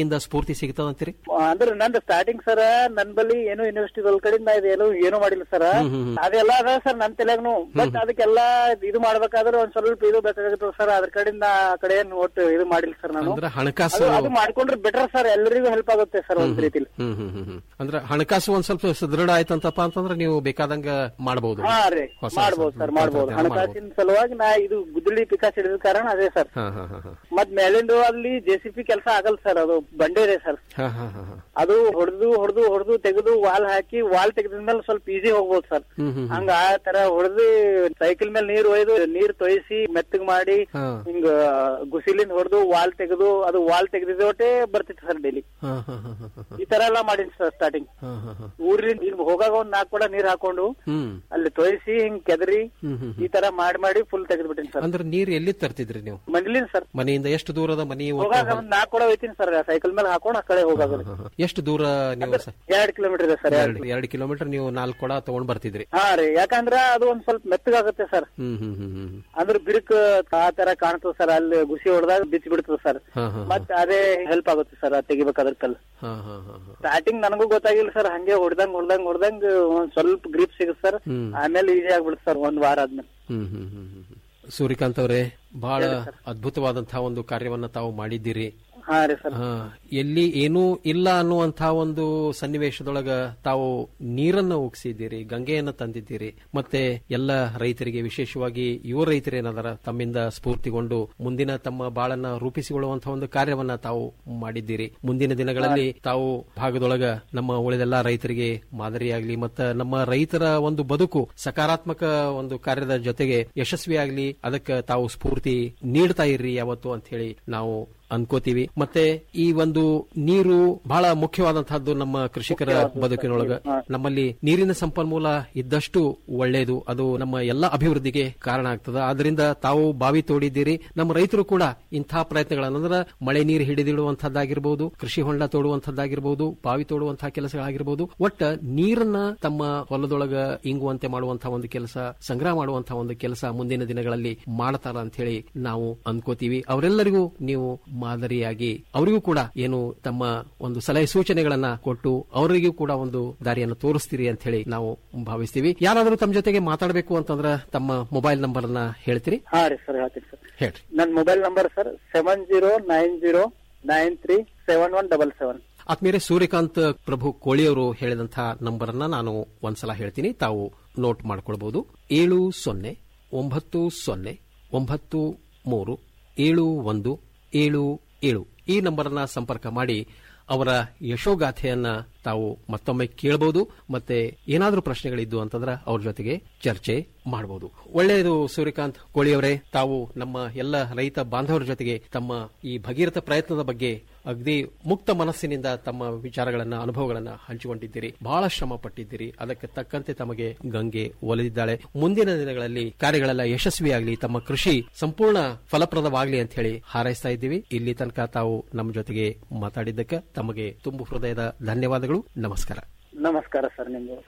ಸ್ಫೂರ್ತಿ ಸಿಗ್ತದಂತೀರಿ ಅಂದ್ರೆ ನಂದು ಸ್ಟಾರ್ಟಿಂಗ್ ಸರ್ ನನ್ ಬಳಿ ಏನು ಯೂನಿವರ್ಸಿಟಿ ಕಡೆಯಿಂದ ಇದೇನು ಏನು ಮಾಡಿಲ್ಲ ಸರ್ ಹ್ಮ್, ಹ್ಮ್, ಹ್ಮ್. ಅದೆಲ್ಲ ಅದ ಸರ್ ನನ್ ತಲೆಯಾಗ್ನು ಬಟ್ ಅದಕ್ಕೆಲ್ಲ ಇದು ಮಾಡ್ಬೇಕಾದ್ರೆ ಒಂದ್ ಸ್ವಲ್ಪ ಇದು ಬೇಕಾಗುತ್ತೆ ಸರ್ ಅದ್ರ ಕಡೆಯಿಂದ ಆ ಕಡೆ ಏನು ಒಟ್ಟು ಇದು ಮಾಡಿಲ್ಲ ಸರ್ ನಾನು ಅಂದ್ರೆ ಹಣಕಾಸು ಅದು- ಅದು ಮಾಡ್ಕೊಂಡ್ರೆ ಬೆಟರ್ ಸರ್ ಎಲ್ಲರಿಗೂ ಹೆಲ್ಪ್ ಆಗುತ್ತೆ ಸರ್ ಒಂದ್ ರೀತಿಲಿ ಹ್ಮ್ ಹ್ಮ್ ಹ್ಮ್ ಹ್ಮ್. ಅಂದ್ರೆ ಹಣಕಾಸು ಒಂದ್ ಸ್ವಲ್ಪ ಸದೃಢ ಆಯ್ತಂತಪ್ಪ ಅಂತಂದ್ರೆ ನೀವು ಬೇಕಾದಂಗ ಮಾಡಬಹುದು ಹಾ ರೀ ಮಾಡ್ಬೋದು ಸರ್ ಮಾಡ್ಬೋದು ಹಣಕಾಸಿನ ಸಲುವಾಗಿ ನಾ ಇದು ಗುದ್ದಲಿ ಪಿಕಾಸ್ ಹಿಡಿದ ಕಾರಣ ಅದೇ ಸರ್ ಹಾ ಹಾ ಹಾ ಹಾ ಮತ್ ಮೇಲಿಂದು ಅಲ್ಲಿ ಜೆ ಸಿ ಪಿ ಕೆಲಸ ಆಗಲ್ಲ ಸರ್ ಅದು ಬಂಡೆ ಇದೆ ಸರ್ ಹಾ ಹಾ ಹಾ ಹಾ ಅದು ಹೊಡೆದು ಹೊಡೆದು ಹೊಡೆದು ತೆಗೆದು ವಾಲ್ ಹಾಕಿ ವಾಲ್ ತೆಗೆದ್ಮೇಲೆ ಸ್ವಲ್ಪ ಈಸಿ ಹೋಗ್ಬೋದು ಸರ್ ಹ್ಮ್ ಹ್ಮ್ ಹ್ಮ್. ಹಂಗ ಆ ತರ ಹೊಡೆದು ಸೈಕಲ್ ಮೇಲೆ ನೀರ್ ಒಯ್ದು ನೀರ್ ತೊಯ್ಸಿ ಮೆತ್ತಗ್ ಮಾಡಿ ಹಾ. ಹಿಂಗ ಗುಸಿಲಿಂದ ಹೊಡೆದು ವಾಲ್ ತೆಗೆದು ಅದು ವಾಲ್ ತೆಗೆದಿದ್ದೋಟೆ ಬರ್ತಿತ್ತು ಸರ್ ಡೈಲಿ ಹಾ ಹಾ ಹಾ ಹಾ ಹಾ ಈ ತರ ಎಲ್ಲ ಮಾಡೀನಿ ಸರ್ ಸ್ಟಾರ್ಟಿಂಗ್ ಹಾ ಹಾ ಹಾ ಊರಿಂದ ಈಗ ಹೋಗಾಗ ಒಂದ್ ನಾಲ್ಕು ಕೂಡ ನೀರ್ ಹಾಕೊಂಡು ಹ್ಮ್ ಅಲ್ಲಿ ತೊಯ್ಸಿ ಹಿಂಗ್ ಕೆದರಿ ಹ್ಮ್ ಹ್ಮ್ ಈ ತರ ಮಾಡಿ ಮಾಡಿ ಫುಲ್ ತೆಗೆದ್ಬಿಟ್ಟಿನಿ ಸರ್ ಅಂದ್ರೆ ನೀರ್ ಎಲ್ಲಿ ತರ್ತಿದ್ರಿ ನೀವು ಮನೇಲಿಂದ ಸರ್ ಮನೆಯಿಂದ ಎಷ್ಟು ದೂರದ ಮನೆ ಒಟ್ಟು ಹೋಗಾಗ ಒಂದ್ ನಾಲ್ಕು ಕೂಡ ಒಯ್ತೀನಿ ಸರ್ ಸೈಕಲ್ ಮೇಲೆ ಹಾಕೊಂಡು ಆ ಕಡೆ ಹೋಗಾಗ ಎಷ್ಟು ದೂರ ನೀವು ಸ- ಎರಡ್ ಕಿಲೋಮೀಟರ್ ಇದೆ ಸರ್ ಎರಡು ಎರಡು ಕಿಲೋಮೀಟರ್ ನೀವು ನಾಲ್ಕು ಕೊಡ ತಗೊಂಡ್ ಬರ್ತಿದ್ರಿ ಹಾ ರೀ ಯಾಕಂದ್ರ ಅದು ಒಂದ್ ಸ್ವಲ್ಪ ಮೆತ್ತಗಾಗುತ್ತೆ ಸರ್ ಹ್ಮ್ ಹ್ಮ್ ಹ್ಮ್ ಹ್ಮ್ ಅಂದ್ರೆ ಬಿರುಕ್ ಆ ತರ ಕಾಣ್ತದ ಸರ್ ಅಲ್ಲಿ ಗುಸಿ ಹೊಡೆದಾಗ ಬಿಚ್ಚಿ ಬಿಡ್ತದ ಸರ್ ಹಾ ಹಾ ಮತ್ ಅದೇ ಹೆಲ್ಪ್ ಆಗುತ್ತೆ ಸರ್ ತೆಗಿಬೇಕಾದ್ರ ಕಲ್ ಹಾ ಹಾ ಹಾ ಹಾ ಸ್ಟಾರ್ಟಿಂಗ್ ನನಗೂ ಗೊತ್ತಾಗಿಲ್ಲ ಸರ್ ಹಂಗೆ ಹೊಡ್ದಂಗ್ ಹೊಡ್ದಂಗ್ ಹೊಡ್ದಂಗ್ ಒಂದ್ ಸ್ವಲ್ಪ ಗ್ರಿಪ್ ಸಿಗುತ್ತೆ ಸರ್ ಹ್ಮ್. ಆಮೇಲೆ ಈಸಿ ಆಗ್ಬಿಡುತ್ತೆ ಸರ್ ಒಂದ್ ವಾರ ಆದ್ಮೇಲೆ ಹ್ಮ್ ಹ್ಮ್ ಹ್ಮ್ ಹ್ಮ್ ಹ್ಮ್. ಸೂರ್ಯಕಾಂತ್ ಅವರೇ ಬಹಳ ಅದ್ಭುತವಾದಂತಹ ಒಂದು ಕಾರ್ಯವನ್ನ ತಾವು ಮಾಡಿದ್ದೀರಿ ಹಾ ರೀ ಸರ್ ಹಾ, ಎಲ್ಲಿ ಏನೂ ಇಲ್ಲ ಅನ್ನುವಂತಹ ಒಂದು ಸನ್ನಿವೇಶದೊಳಗ ತಾವು ನೀರನ್ನ ಉಗಿಸಿದ್ದೀರಿ ಗಂಗೆಯನ್ನ ತಂದಿದ್ದೀರಿ ಮತ್ತೆ ಎಲ್ಲ ರೈತರಿಗೆ ವಿಶೇಷವಾಗಿ ಯುವ ರೈತರೇನಾದರ ತಮ್ಮಿಂದ ಸ್ಫೂರ್ತಿಗೊಂಡು ಮುಂದಿನ ತಮ್ಮ ಬಾಳನ್ನ ರೂಪಿಸಿಕೊಳ್ಳುವಂತಹ ಒಂದು ಕಾರ್ಯವನ್ನ ತಾವು ಮಾಡಿದ್ದೀರಿ ಮುಂದಿನ ದಿನಗಳಲ್ಲಿ ತಾವು ಭಾಗದೊಳಗ ನಮ್ಮ ಉಳಿದೆಲ್ಲ ರೈತರಿಗೆ ಮಾದರಿಯಾಗ್ಲಿ ಮತ್ತ ನಮ್ಮ ರೈತರ ಒಂದು ಬದುಕು ಸಕಾರಾತ್ಮಕ ಒಂದು ಕಾರ್ಯದ ಜೊತೆಗೆ ಯಶಸ್ವಿಯಾಗ್ಲಿ ಅದಕ್ಕೆ ತಾವು ಸ್ಫೂರ್ತಿ ನೀಡ್ತಾ ಇರ್ರಿ ಯಾವತ್ತು ಅಂತ ಹೇಳಿ ನಾವು ಅನ್ಕೋತೀವಿ ಮತ್ತೆ ಈ ಒಂದು ನೀರು ಬಹಳ ಮುಖ್ಯವಾದಂತಹದ್ದು ನಮ್ಮ ಕೃಷಿಕರ ಬದುಕಿನೊಳಗ ನಮ್ಮಲ್ಲಿ ನೀರಿನ ಸಂಪನ್ಮೂಲ ಇದ್ದಷ್ಟು ಒಳ್ಳೆಯದು ಅದು ನಮ್ಮ ಎಲ್ಲ ಅಭಿವೃದ್ಧಿಗೆ ಕಾರಣ ಆಗ್ತದೆ ಆದ್ರಿಂದ ತಾವು ಬಾವಿ ತೋಡಿದ್ದೀರಿ ನಮ್ಮ ರೈತರು ಕೂಡ ಇಂತಹ ಪ್ರಯತ್ನಗಳನ್ನು ಅಂದ್ರೆ ಮಳೆ ನೀರು ಹಿಡಿದಿಡುವಂತಹದ್ದಾಗಿರ್ಬೋದು ಕೃಷಿ ಹೊಂಡ ತೋಡುವಂತಹದ್ದಾಗಿರ್ಬೋದು ಬಾವಿ ತೋಡುವಂತಹ ಕೆಲಸಗಳಾಗಿರ್ಬೋದು ಒಟ್ಟ ನೀರನ್ನ ತಮ್ಮ ಹೊಲದೊಳಗ ಇಂಗುವಂತೆ ಮಾಡುವಂತಹ ಒಂದು ಕೆಲಸ ಸಂಗ್ರಹ ಮಾಡುವಂತಹ ಒಂದು ಕೆಲಸ ಮುಂದಿನ ದಿನಗಳಲ್ಲಿ ಮಾಡ್ತಾರ ಅಂತ ಹೇಳಿ ನಾವು ಅನ್ಕೋತೀವಿ ಅವರೆಲ್ಲರಿಗೂ ನೀವು ಮಾದರಿಯಾಗಿ ಅವರಿಗೂ ಕೂಡ ಏನು ತಮ್ಮ ಒಂದು ಸಲಹೆ ಸೂಚನೆಗಳನ್ನ ಕೊಟ್ಟು ಅವರಿಗೂ ಕೂಡ ಒಂದು ದಾರಿಯನ್ನು ತೋರಿಸ್ತೀರಿ ಅಂತ ಹೇಳಿ ನಾವು ಭಾವಿಸ್ತೀವಿ ಯಾರಾದರೂ ತಮ್ಮ ಜೊತೆಗೆ ಮಾತಾಡಬೇಕು ಅಂತಂದ್ರ ತಮ್ಮ ಮೊಬೈಲ್ ನಂಬರ್ ಅನ್ನ ಹೇಳ್ತೀರಿ ಹಾ ರೀ ಸರ್ ಹೇಳ್ತೀನಿ ಸರ್ ಹೇಳ್ರಿ ನನ್ mobile number sir seven zero nine zero nine three seven one double seven ಆದ್ಮೇಲೆ ಸೂರ್ಯಕಾಂತ್ ಪ್ರಭು ಕೋಳಿಯವರು ಹೇಳಿದಂತಹ ನಂಬರ್ ಅನ್ನ ನಾನು ಒಂದ್ಸಲ ಹೇಳ್ತೀನಿ ತಾವು ನೋಟ್ ಮಾಡ್ಕೊಳ್ಬಹುದು ಏಳು ಸೊನ್ನೆ ಒಂಬತ್ತು ಸೊನ್ನೆ ಒಂಬತ್ತು ಮೂರು ಏಳು ಒಂದು ಏಳು ಏಳು ಈ ನಂಬರ್ ಅನ್ನ ಸಂಪರ್ಕ ಮಾಡಿ ಅವರ ಯಶೋಗಾಥೆಯನ್ನ ತಾವು ಮತ್ತೊಮ್ಮೆ ಕೇಳಬಹುದು ಮತ್ತೆ ಏನಾದರೂ ಪ್ರಶ್ನೆಗಳಿದ್ದು ಅಂತಂದ್ರೆ ಅವ್ರ ಜೊತೆಗೆ ಚರ್ಚೆ ಮಾಡಬಹುದು ಒಳ್ಳೆಯದು ಸೂರ್ಯಕಾಂತ್ ಕೋಳಿಯವರೇ ತಾವು ನಮ್ಮ ಎಲ್ಲ ರೈತ ಬಾಂಧವರ ಜೊತೆಗೆ ತಮ್ಮ ಈ ಭಗೀರಥ ಪ್ರಯತ್ನದ ಬಗ್ಗೆ ಅಗದಿ ಮುಕ್ತ ಮನಸ್ಸಿನಿಂದ ತಮ್ಮ ವಿಚಾರಗಳನ್ನ ಅನುಭವಗಳನ್ನ ಹಂಚಿಕೊಂಡಿದ್ದೀರಿ ಬಹಳ ಶ್ರಮ ಪಟ್ಟಿದ್ದೀರಿ ಅದಕ್ಕೆ ತಕ್ಕಂತೆ ತಮಗೆ ಗಂಗೆ ಒಲಿದಿದ್ದಾಳೆ ಮುಂದಿನ ದಿನಗಳಲ್ಲಿ ಕಾರ್ಯಗಳೆಲ್ಲ ಯಶಸ್ವಿಯಾಗಲಿ ತಮ್ಮ ಕೃಷಿ ಸಂಪೂರ್ಣ ಫಲಪ್ರದವಾಗಲಿ ಅಂತ ಹೇಳಿ ಹಾರೈಸ್ತಾ ಇದ್ದೀವಿ ಇಲ್ಲಿ ತನಕ ತಾವು ನಮ್ಮ ಜೊತೆಗೆ ಮಾತಾಡಿದ್ದಕ್ಕೆ ತಮಗೆ ತುಂಬು ಹೃದಯದ ಧನ್ಯವಾದಗಳು ನಮಸ್ಕಾರ ನಮಸ್ಕಾರ ಸರ್ ನಿಮ್ಗೆ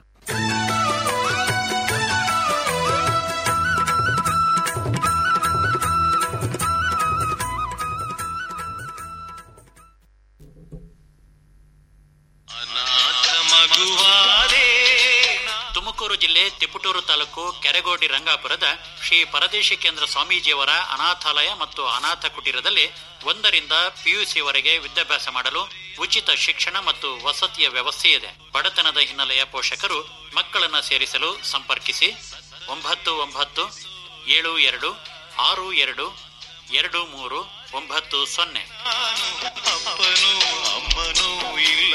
ತುಮಕೂರು ಜಿಲ್ಲೆ ತಿಪಟೂರು ತಾಲೂಕು ಕೆರೆಗೋಡಿ ರಂಗಾಪುರದ ಶ್ರೀ ಪರದೇಶಿ ಕೇಂದ್ರ ಸ್ವಾಮೀಜಿಯವರ ಅನಾಥಾಲಯ ಮತ್ತು ಅನಾಥ ಕುಟೀರದಲ್ಲಿ ಒಂದರಿಂದ ಪಿಯುಸಿವರೆಗೆ ವಿದ್ಯಾಭ್ಯಾಸ ಮಾಡಲು ಉಚಿತ ಶಿಕ್ಷಣ ಮತ್ತು ವಸತಿಯ ವ್ಯವಸ್ಥೆ ಇದೆ ಬಡತನದ ಹಿನ್ನೆಲೆಯ ಪೋಷಕರು ಮಕ್ಕಳನ್ನ ಸೇರಿಸಲು ಸಂಪರ್ಕಿಸಿ ಒಂಬತ್ತು ಒಂಬತ್ತು ಏಳು ಎರಡು ಆರು ಎರಡು ಎರಡು ಮೂರು ಒಂಬತ್ತು ಸೊನ್ನೆ ಅಪ್ಪನೂ ಅಮ್ಮನೂ ಇಲ್ಲ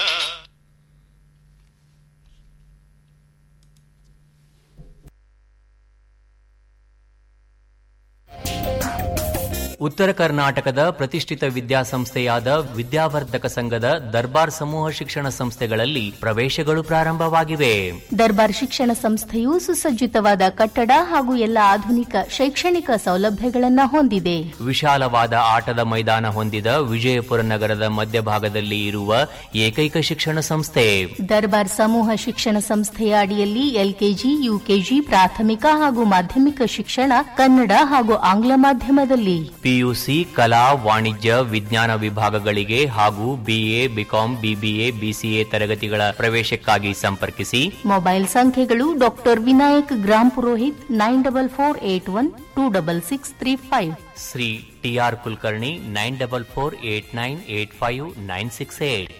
ಉತ್ತರ ಕರ್ನಾಟಕದ ಪ್ರತಿಷ್ಠಿತ ವಿದ್ಯಾಸಂಸ್ಥೆಯಾದ ವಿದ್ಯಾವರ್ಧಕ ಸಂಘದ ದರ್ಬಾರ್ ಸಮೂಹ ಶಿಕ್ಷಣ ಸಂಸ್ಥೆಗಳಲ್ಲಿ ಪ್ರವೇಶಗಳು ಪ್ರಾರಂಭವಾಗಿವೆ ದರ್ಬಾರ್ ಶಿಕ್ಷಣ ಸಂಸ್ಥೆಯು ಸುಸಜ್ಜಿತವಾದ ಕಟ್ಟಡ ಹಾಗೂ ಎಲ್ಲ ಆಧುನಿಕ ಶೈಕ್ಷಣಿಕ ಸೌಲಭ್ಯಗಳನ್ನು ಹೊಂದಿದೆ ವಿಶಾಲವಾದ ಆಟದ ಮೈದಾನ ಹೊಂದಿದ ವಿಜಯಪುರ ನಗರದ ಮಧ್ಯಭಾಗದಲ್ಲಿ ಇರುವ ಏಕೈಕ ಶಿಕ್ಷಣ ಸಂಸ್ಥೆ ದರ್ಬಾರ್ ಸಮೂಹ ಶಿಕ್ಷಣ ಸಂಸ್ಥೆಯ ಅಡಿಯಲ್ಲಿ ಎಲ್ಕೆಜಿ ಯುಕೆಜಿ ಪ್ರಾಥಮಿಕ ಹಾಗೂ ಮಾಧ್ಯಮಿಕ ಶಿಕ್ಷಣ ಕನ್ನಡ ಹಾಗೂ ಆಂಗ್ಲ ಮಾಧ್ಯಮದಲ್ಲಿ ಪಿಯುಸಿ ಕಲಾ ವಾಣಿಜ್ಯ ವಿಜ್ಞಾನ ವಿಭಾಗಗಳಿಗೆ ಹಾಗೂ ಬಿಎ ಬಿಕಾಂ ಬಿಬಿಎ ಬಿಸಿಎ ತರಗತಿಗಳ ಪ್ರವೇಶಕ್ಕಾಗಿ ಸಂಪರ್ಕಿಸಿ ಮೊಬೈಲ್ ಸಂಖ್ಯೆಗಳು doctor Vinayak gram Purohit nine double four eight one two double six three five Shri TR Kulkarni nine double four eight nine eight five nine six eight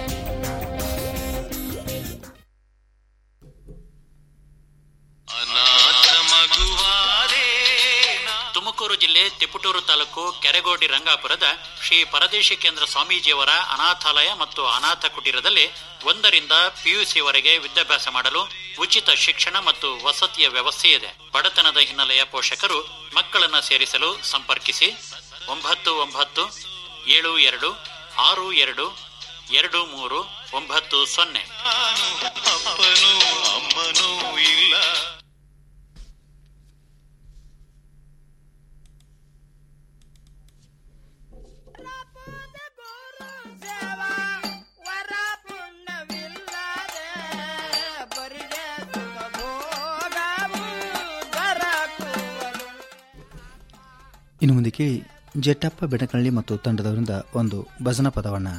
Tumakuru ಜಿಲ್ಲೆ ತಿಪಟೂರು ತಾಲೂಕು ಕೆರೆಗೋಡಿ ರಂಗಾಪುರದ ಶ್ರೀ ಪರದೇಶಿ ಕೇಂದ್ರ ಸ್ವಾಮೀಜಿಯವರ ಅನಾಥಾಲಯ ಮತ್ತು ಅನಾಥ ಕುಟೀರದಲ್ಲಿ ಒಂದರಿಂದ ಪಿಯುಸಿವರೆಗೆ ವಿದ್ಯಾಭ್ಯಾಸ ಮಾಡಲು ಉಚಿತ ಶಿಕ್ಷಣ ಮತ್ತು ವಸತಿಯ ವ್ಯವಸ್ಥೆ ಇದೆ ಬಡತನದ ಹಿನ್ನೆಲೆಯ ಪೋಷಕರು ಮಕ್ಕಳನ್ನ ಸೇರಿಸಲು ಸಂಪರ್ಕಿಸಿ ಒಂಬತ್ತು ಒಂಬತ್ತು ಏಳು ಎರಡು ಆರು ಎರಡು ಎರಡು ಮೂರು ಒಂಬತ್ತು ಸೊನ್ನೆ ಅಪ್ಪನೂ ಅಮ್ಮನೂ ಇಲ್ಲ ಇನ್ನು ಮುಂದೆ ಕೇಳಿ ಜಟ್ಟಪ್ಪ ಬೆಡಕಳ್ಳಿ ಮತ್ತು ತಂಡದವರಿಂದ ಒಂದು ಭಜನಾ ಪದವನ್ನ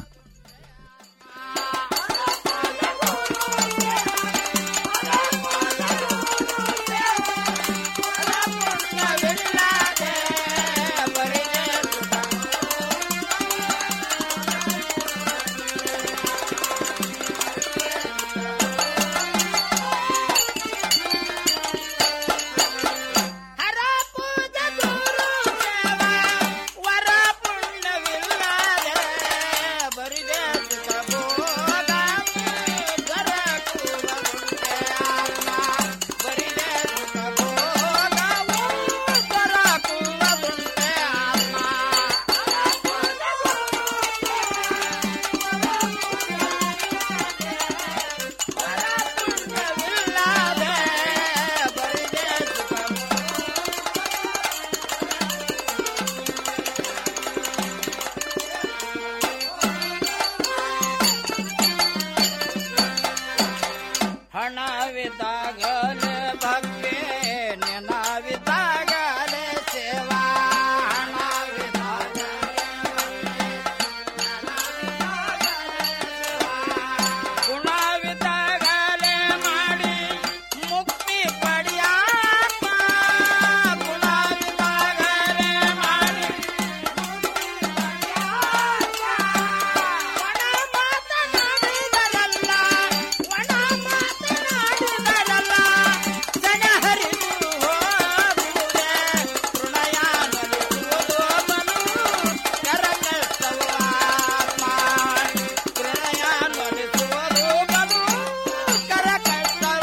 ಹಣವಿದ್ದಾಗಲೇ ಭಕ್ತಿ ನೆನವಿದ್ದಾಗಲೇ ಸೇವಾ ಗುಣವಿದ್ದಾಗಲೇ ಮಾಡಿ ಮುಕ್ತಿ ಪಡೆಯಾತ್ಮ ಗುಣವಿದ್ದಾಗಲೇ ಮಾಡಿ ಒಣ ಮಾತನಾಡಿದರಲ್ಲ ಒಣ ಮಾತನಾಡಿದರಲ್ಲ ಜನ ಹರಿದು ಹೋಗುವುದೇ ಪ್ರಣಯ ನಲಿಸುವುದು ಬಲು ಕರಕಷ್ಟವ ಪ್ರಣಯ ನಲಿಸುವುದು ಬಲು ಕರಕಷ್ಟವ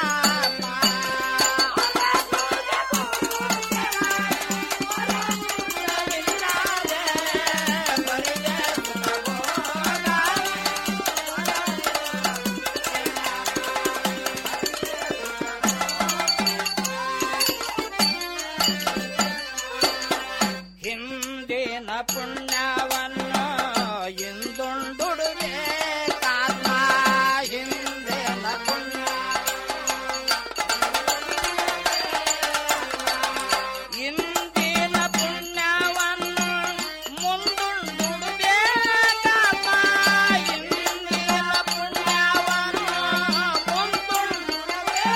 ಹಿಂದಿನ ಪುಣ್ಯವನ್ನು ಇಂದುಂಡುಡುವೆ ಕಾತ್ಮ ಹಿಂದಿನ ಪುಣ್ಯ ಇಂದಿನ ಪುಣ್ಯವನ್ನು ಮುಂದುಂಡುಡುವೆ ಕಾತ್ಮ ಇಂದಿನ ಪುಣ್ಯವನ್ನು ಮುಂದುಂಡುಡುವೆ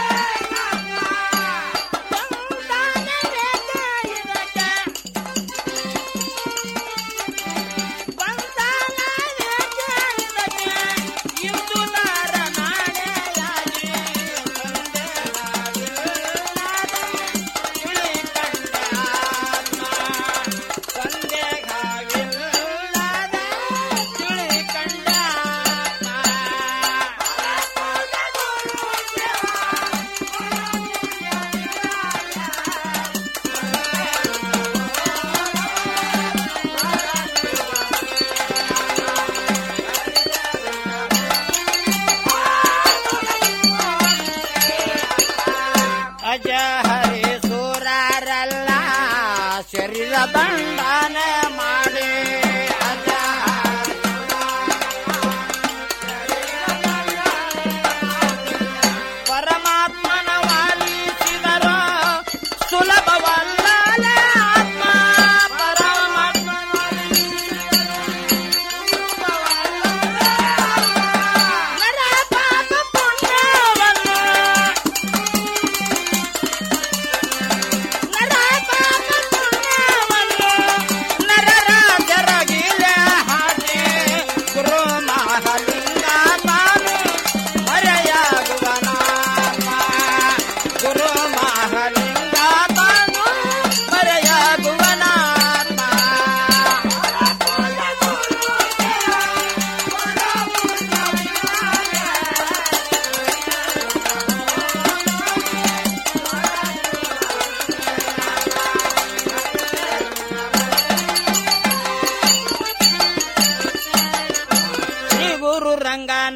ಅಜ ಹರಿ ಸೂರರಲ್ಲ ಶರೀರ ದಂಡನೆ ಮಾಡಿ ಅಜ ಪರಮಾತ್ಮನ ವಾಲಿಸಿದರು ಸುಲಭವಲ್ಲ ಆತ್ಮ ಪರಮ ಕಾಪಾಡು ಮರೆಯಾಗುವನಾತ್ಮ ಶ್ರೀ ಗುರು ರಂಗನ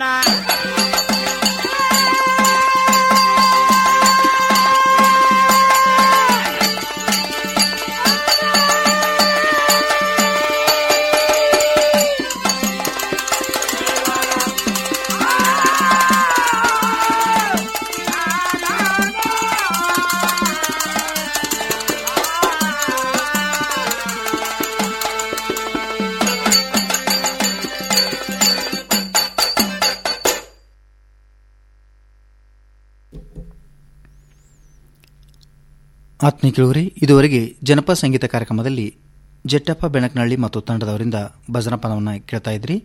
ಆತ್ಮೀಯ ಕೇಳುವರೆ ಇದುವರೆಗೆ ಜನಪದ ಸಂಗೀತ ಕಾರ್ಯಕ್ರಮದಲ್ಲಿ ಜಟ್ಟಪ್ಪ ಬೆಣಕನಹಳ್ಳಿ ಮತ್ತು ತಂಡದವರಿಂದ ಭಜನಾ ಪದವನ್ನು ಕೇಳ್ತಾ ಇದ್ರಿ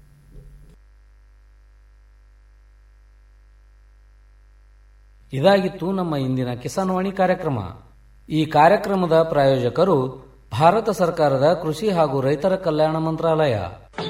ಇದಾಗಿತ್ತು ನಮ್ಮ ಇಂದಿನ ಕಿಸಾನ್ವಾಣಿ ಕಾರ್ಯಕ್ರಮ ಈ ಕಾರ್ಯಕ್ರಮದ ಪ್ರಾಯೋಜಕರು ಭಾರತ ಸರ್ಕಾರದ ಕೃಷಿ ಹಾಗೂ ರೈತರ ಕಲ್ಯಾಣ ಮಂತ್ರಾಲಯ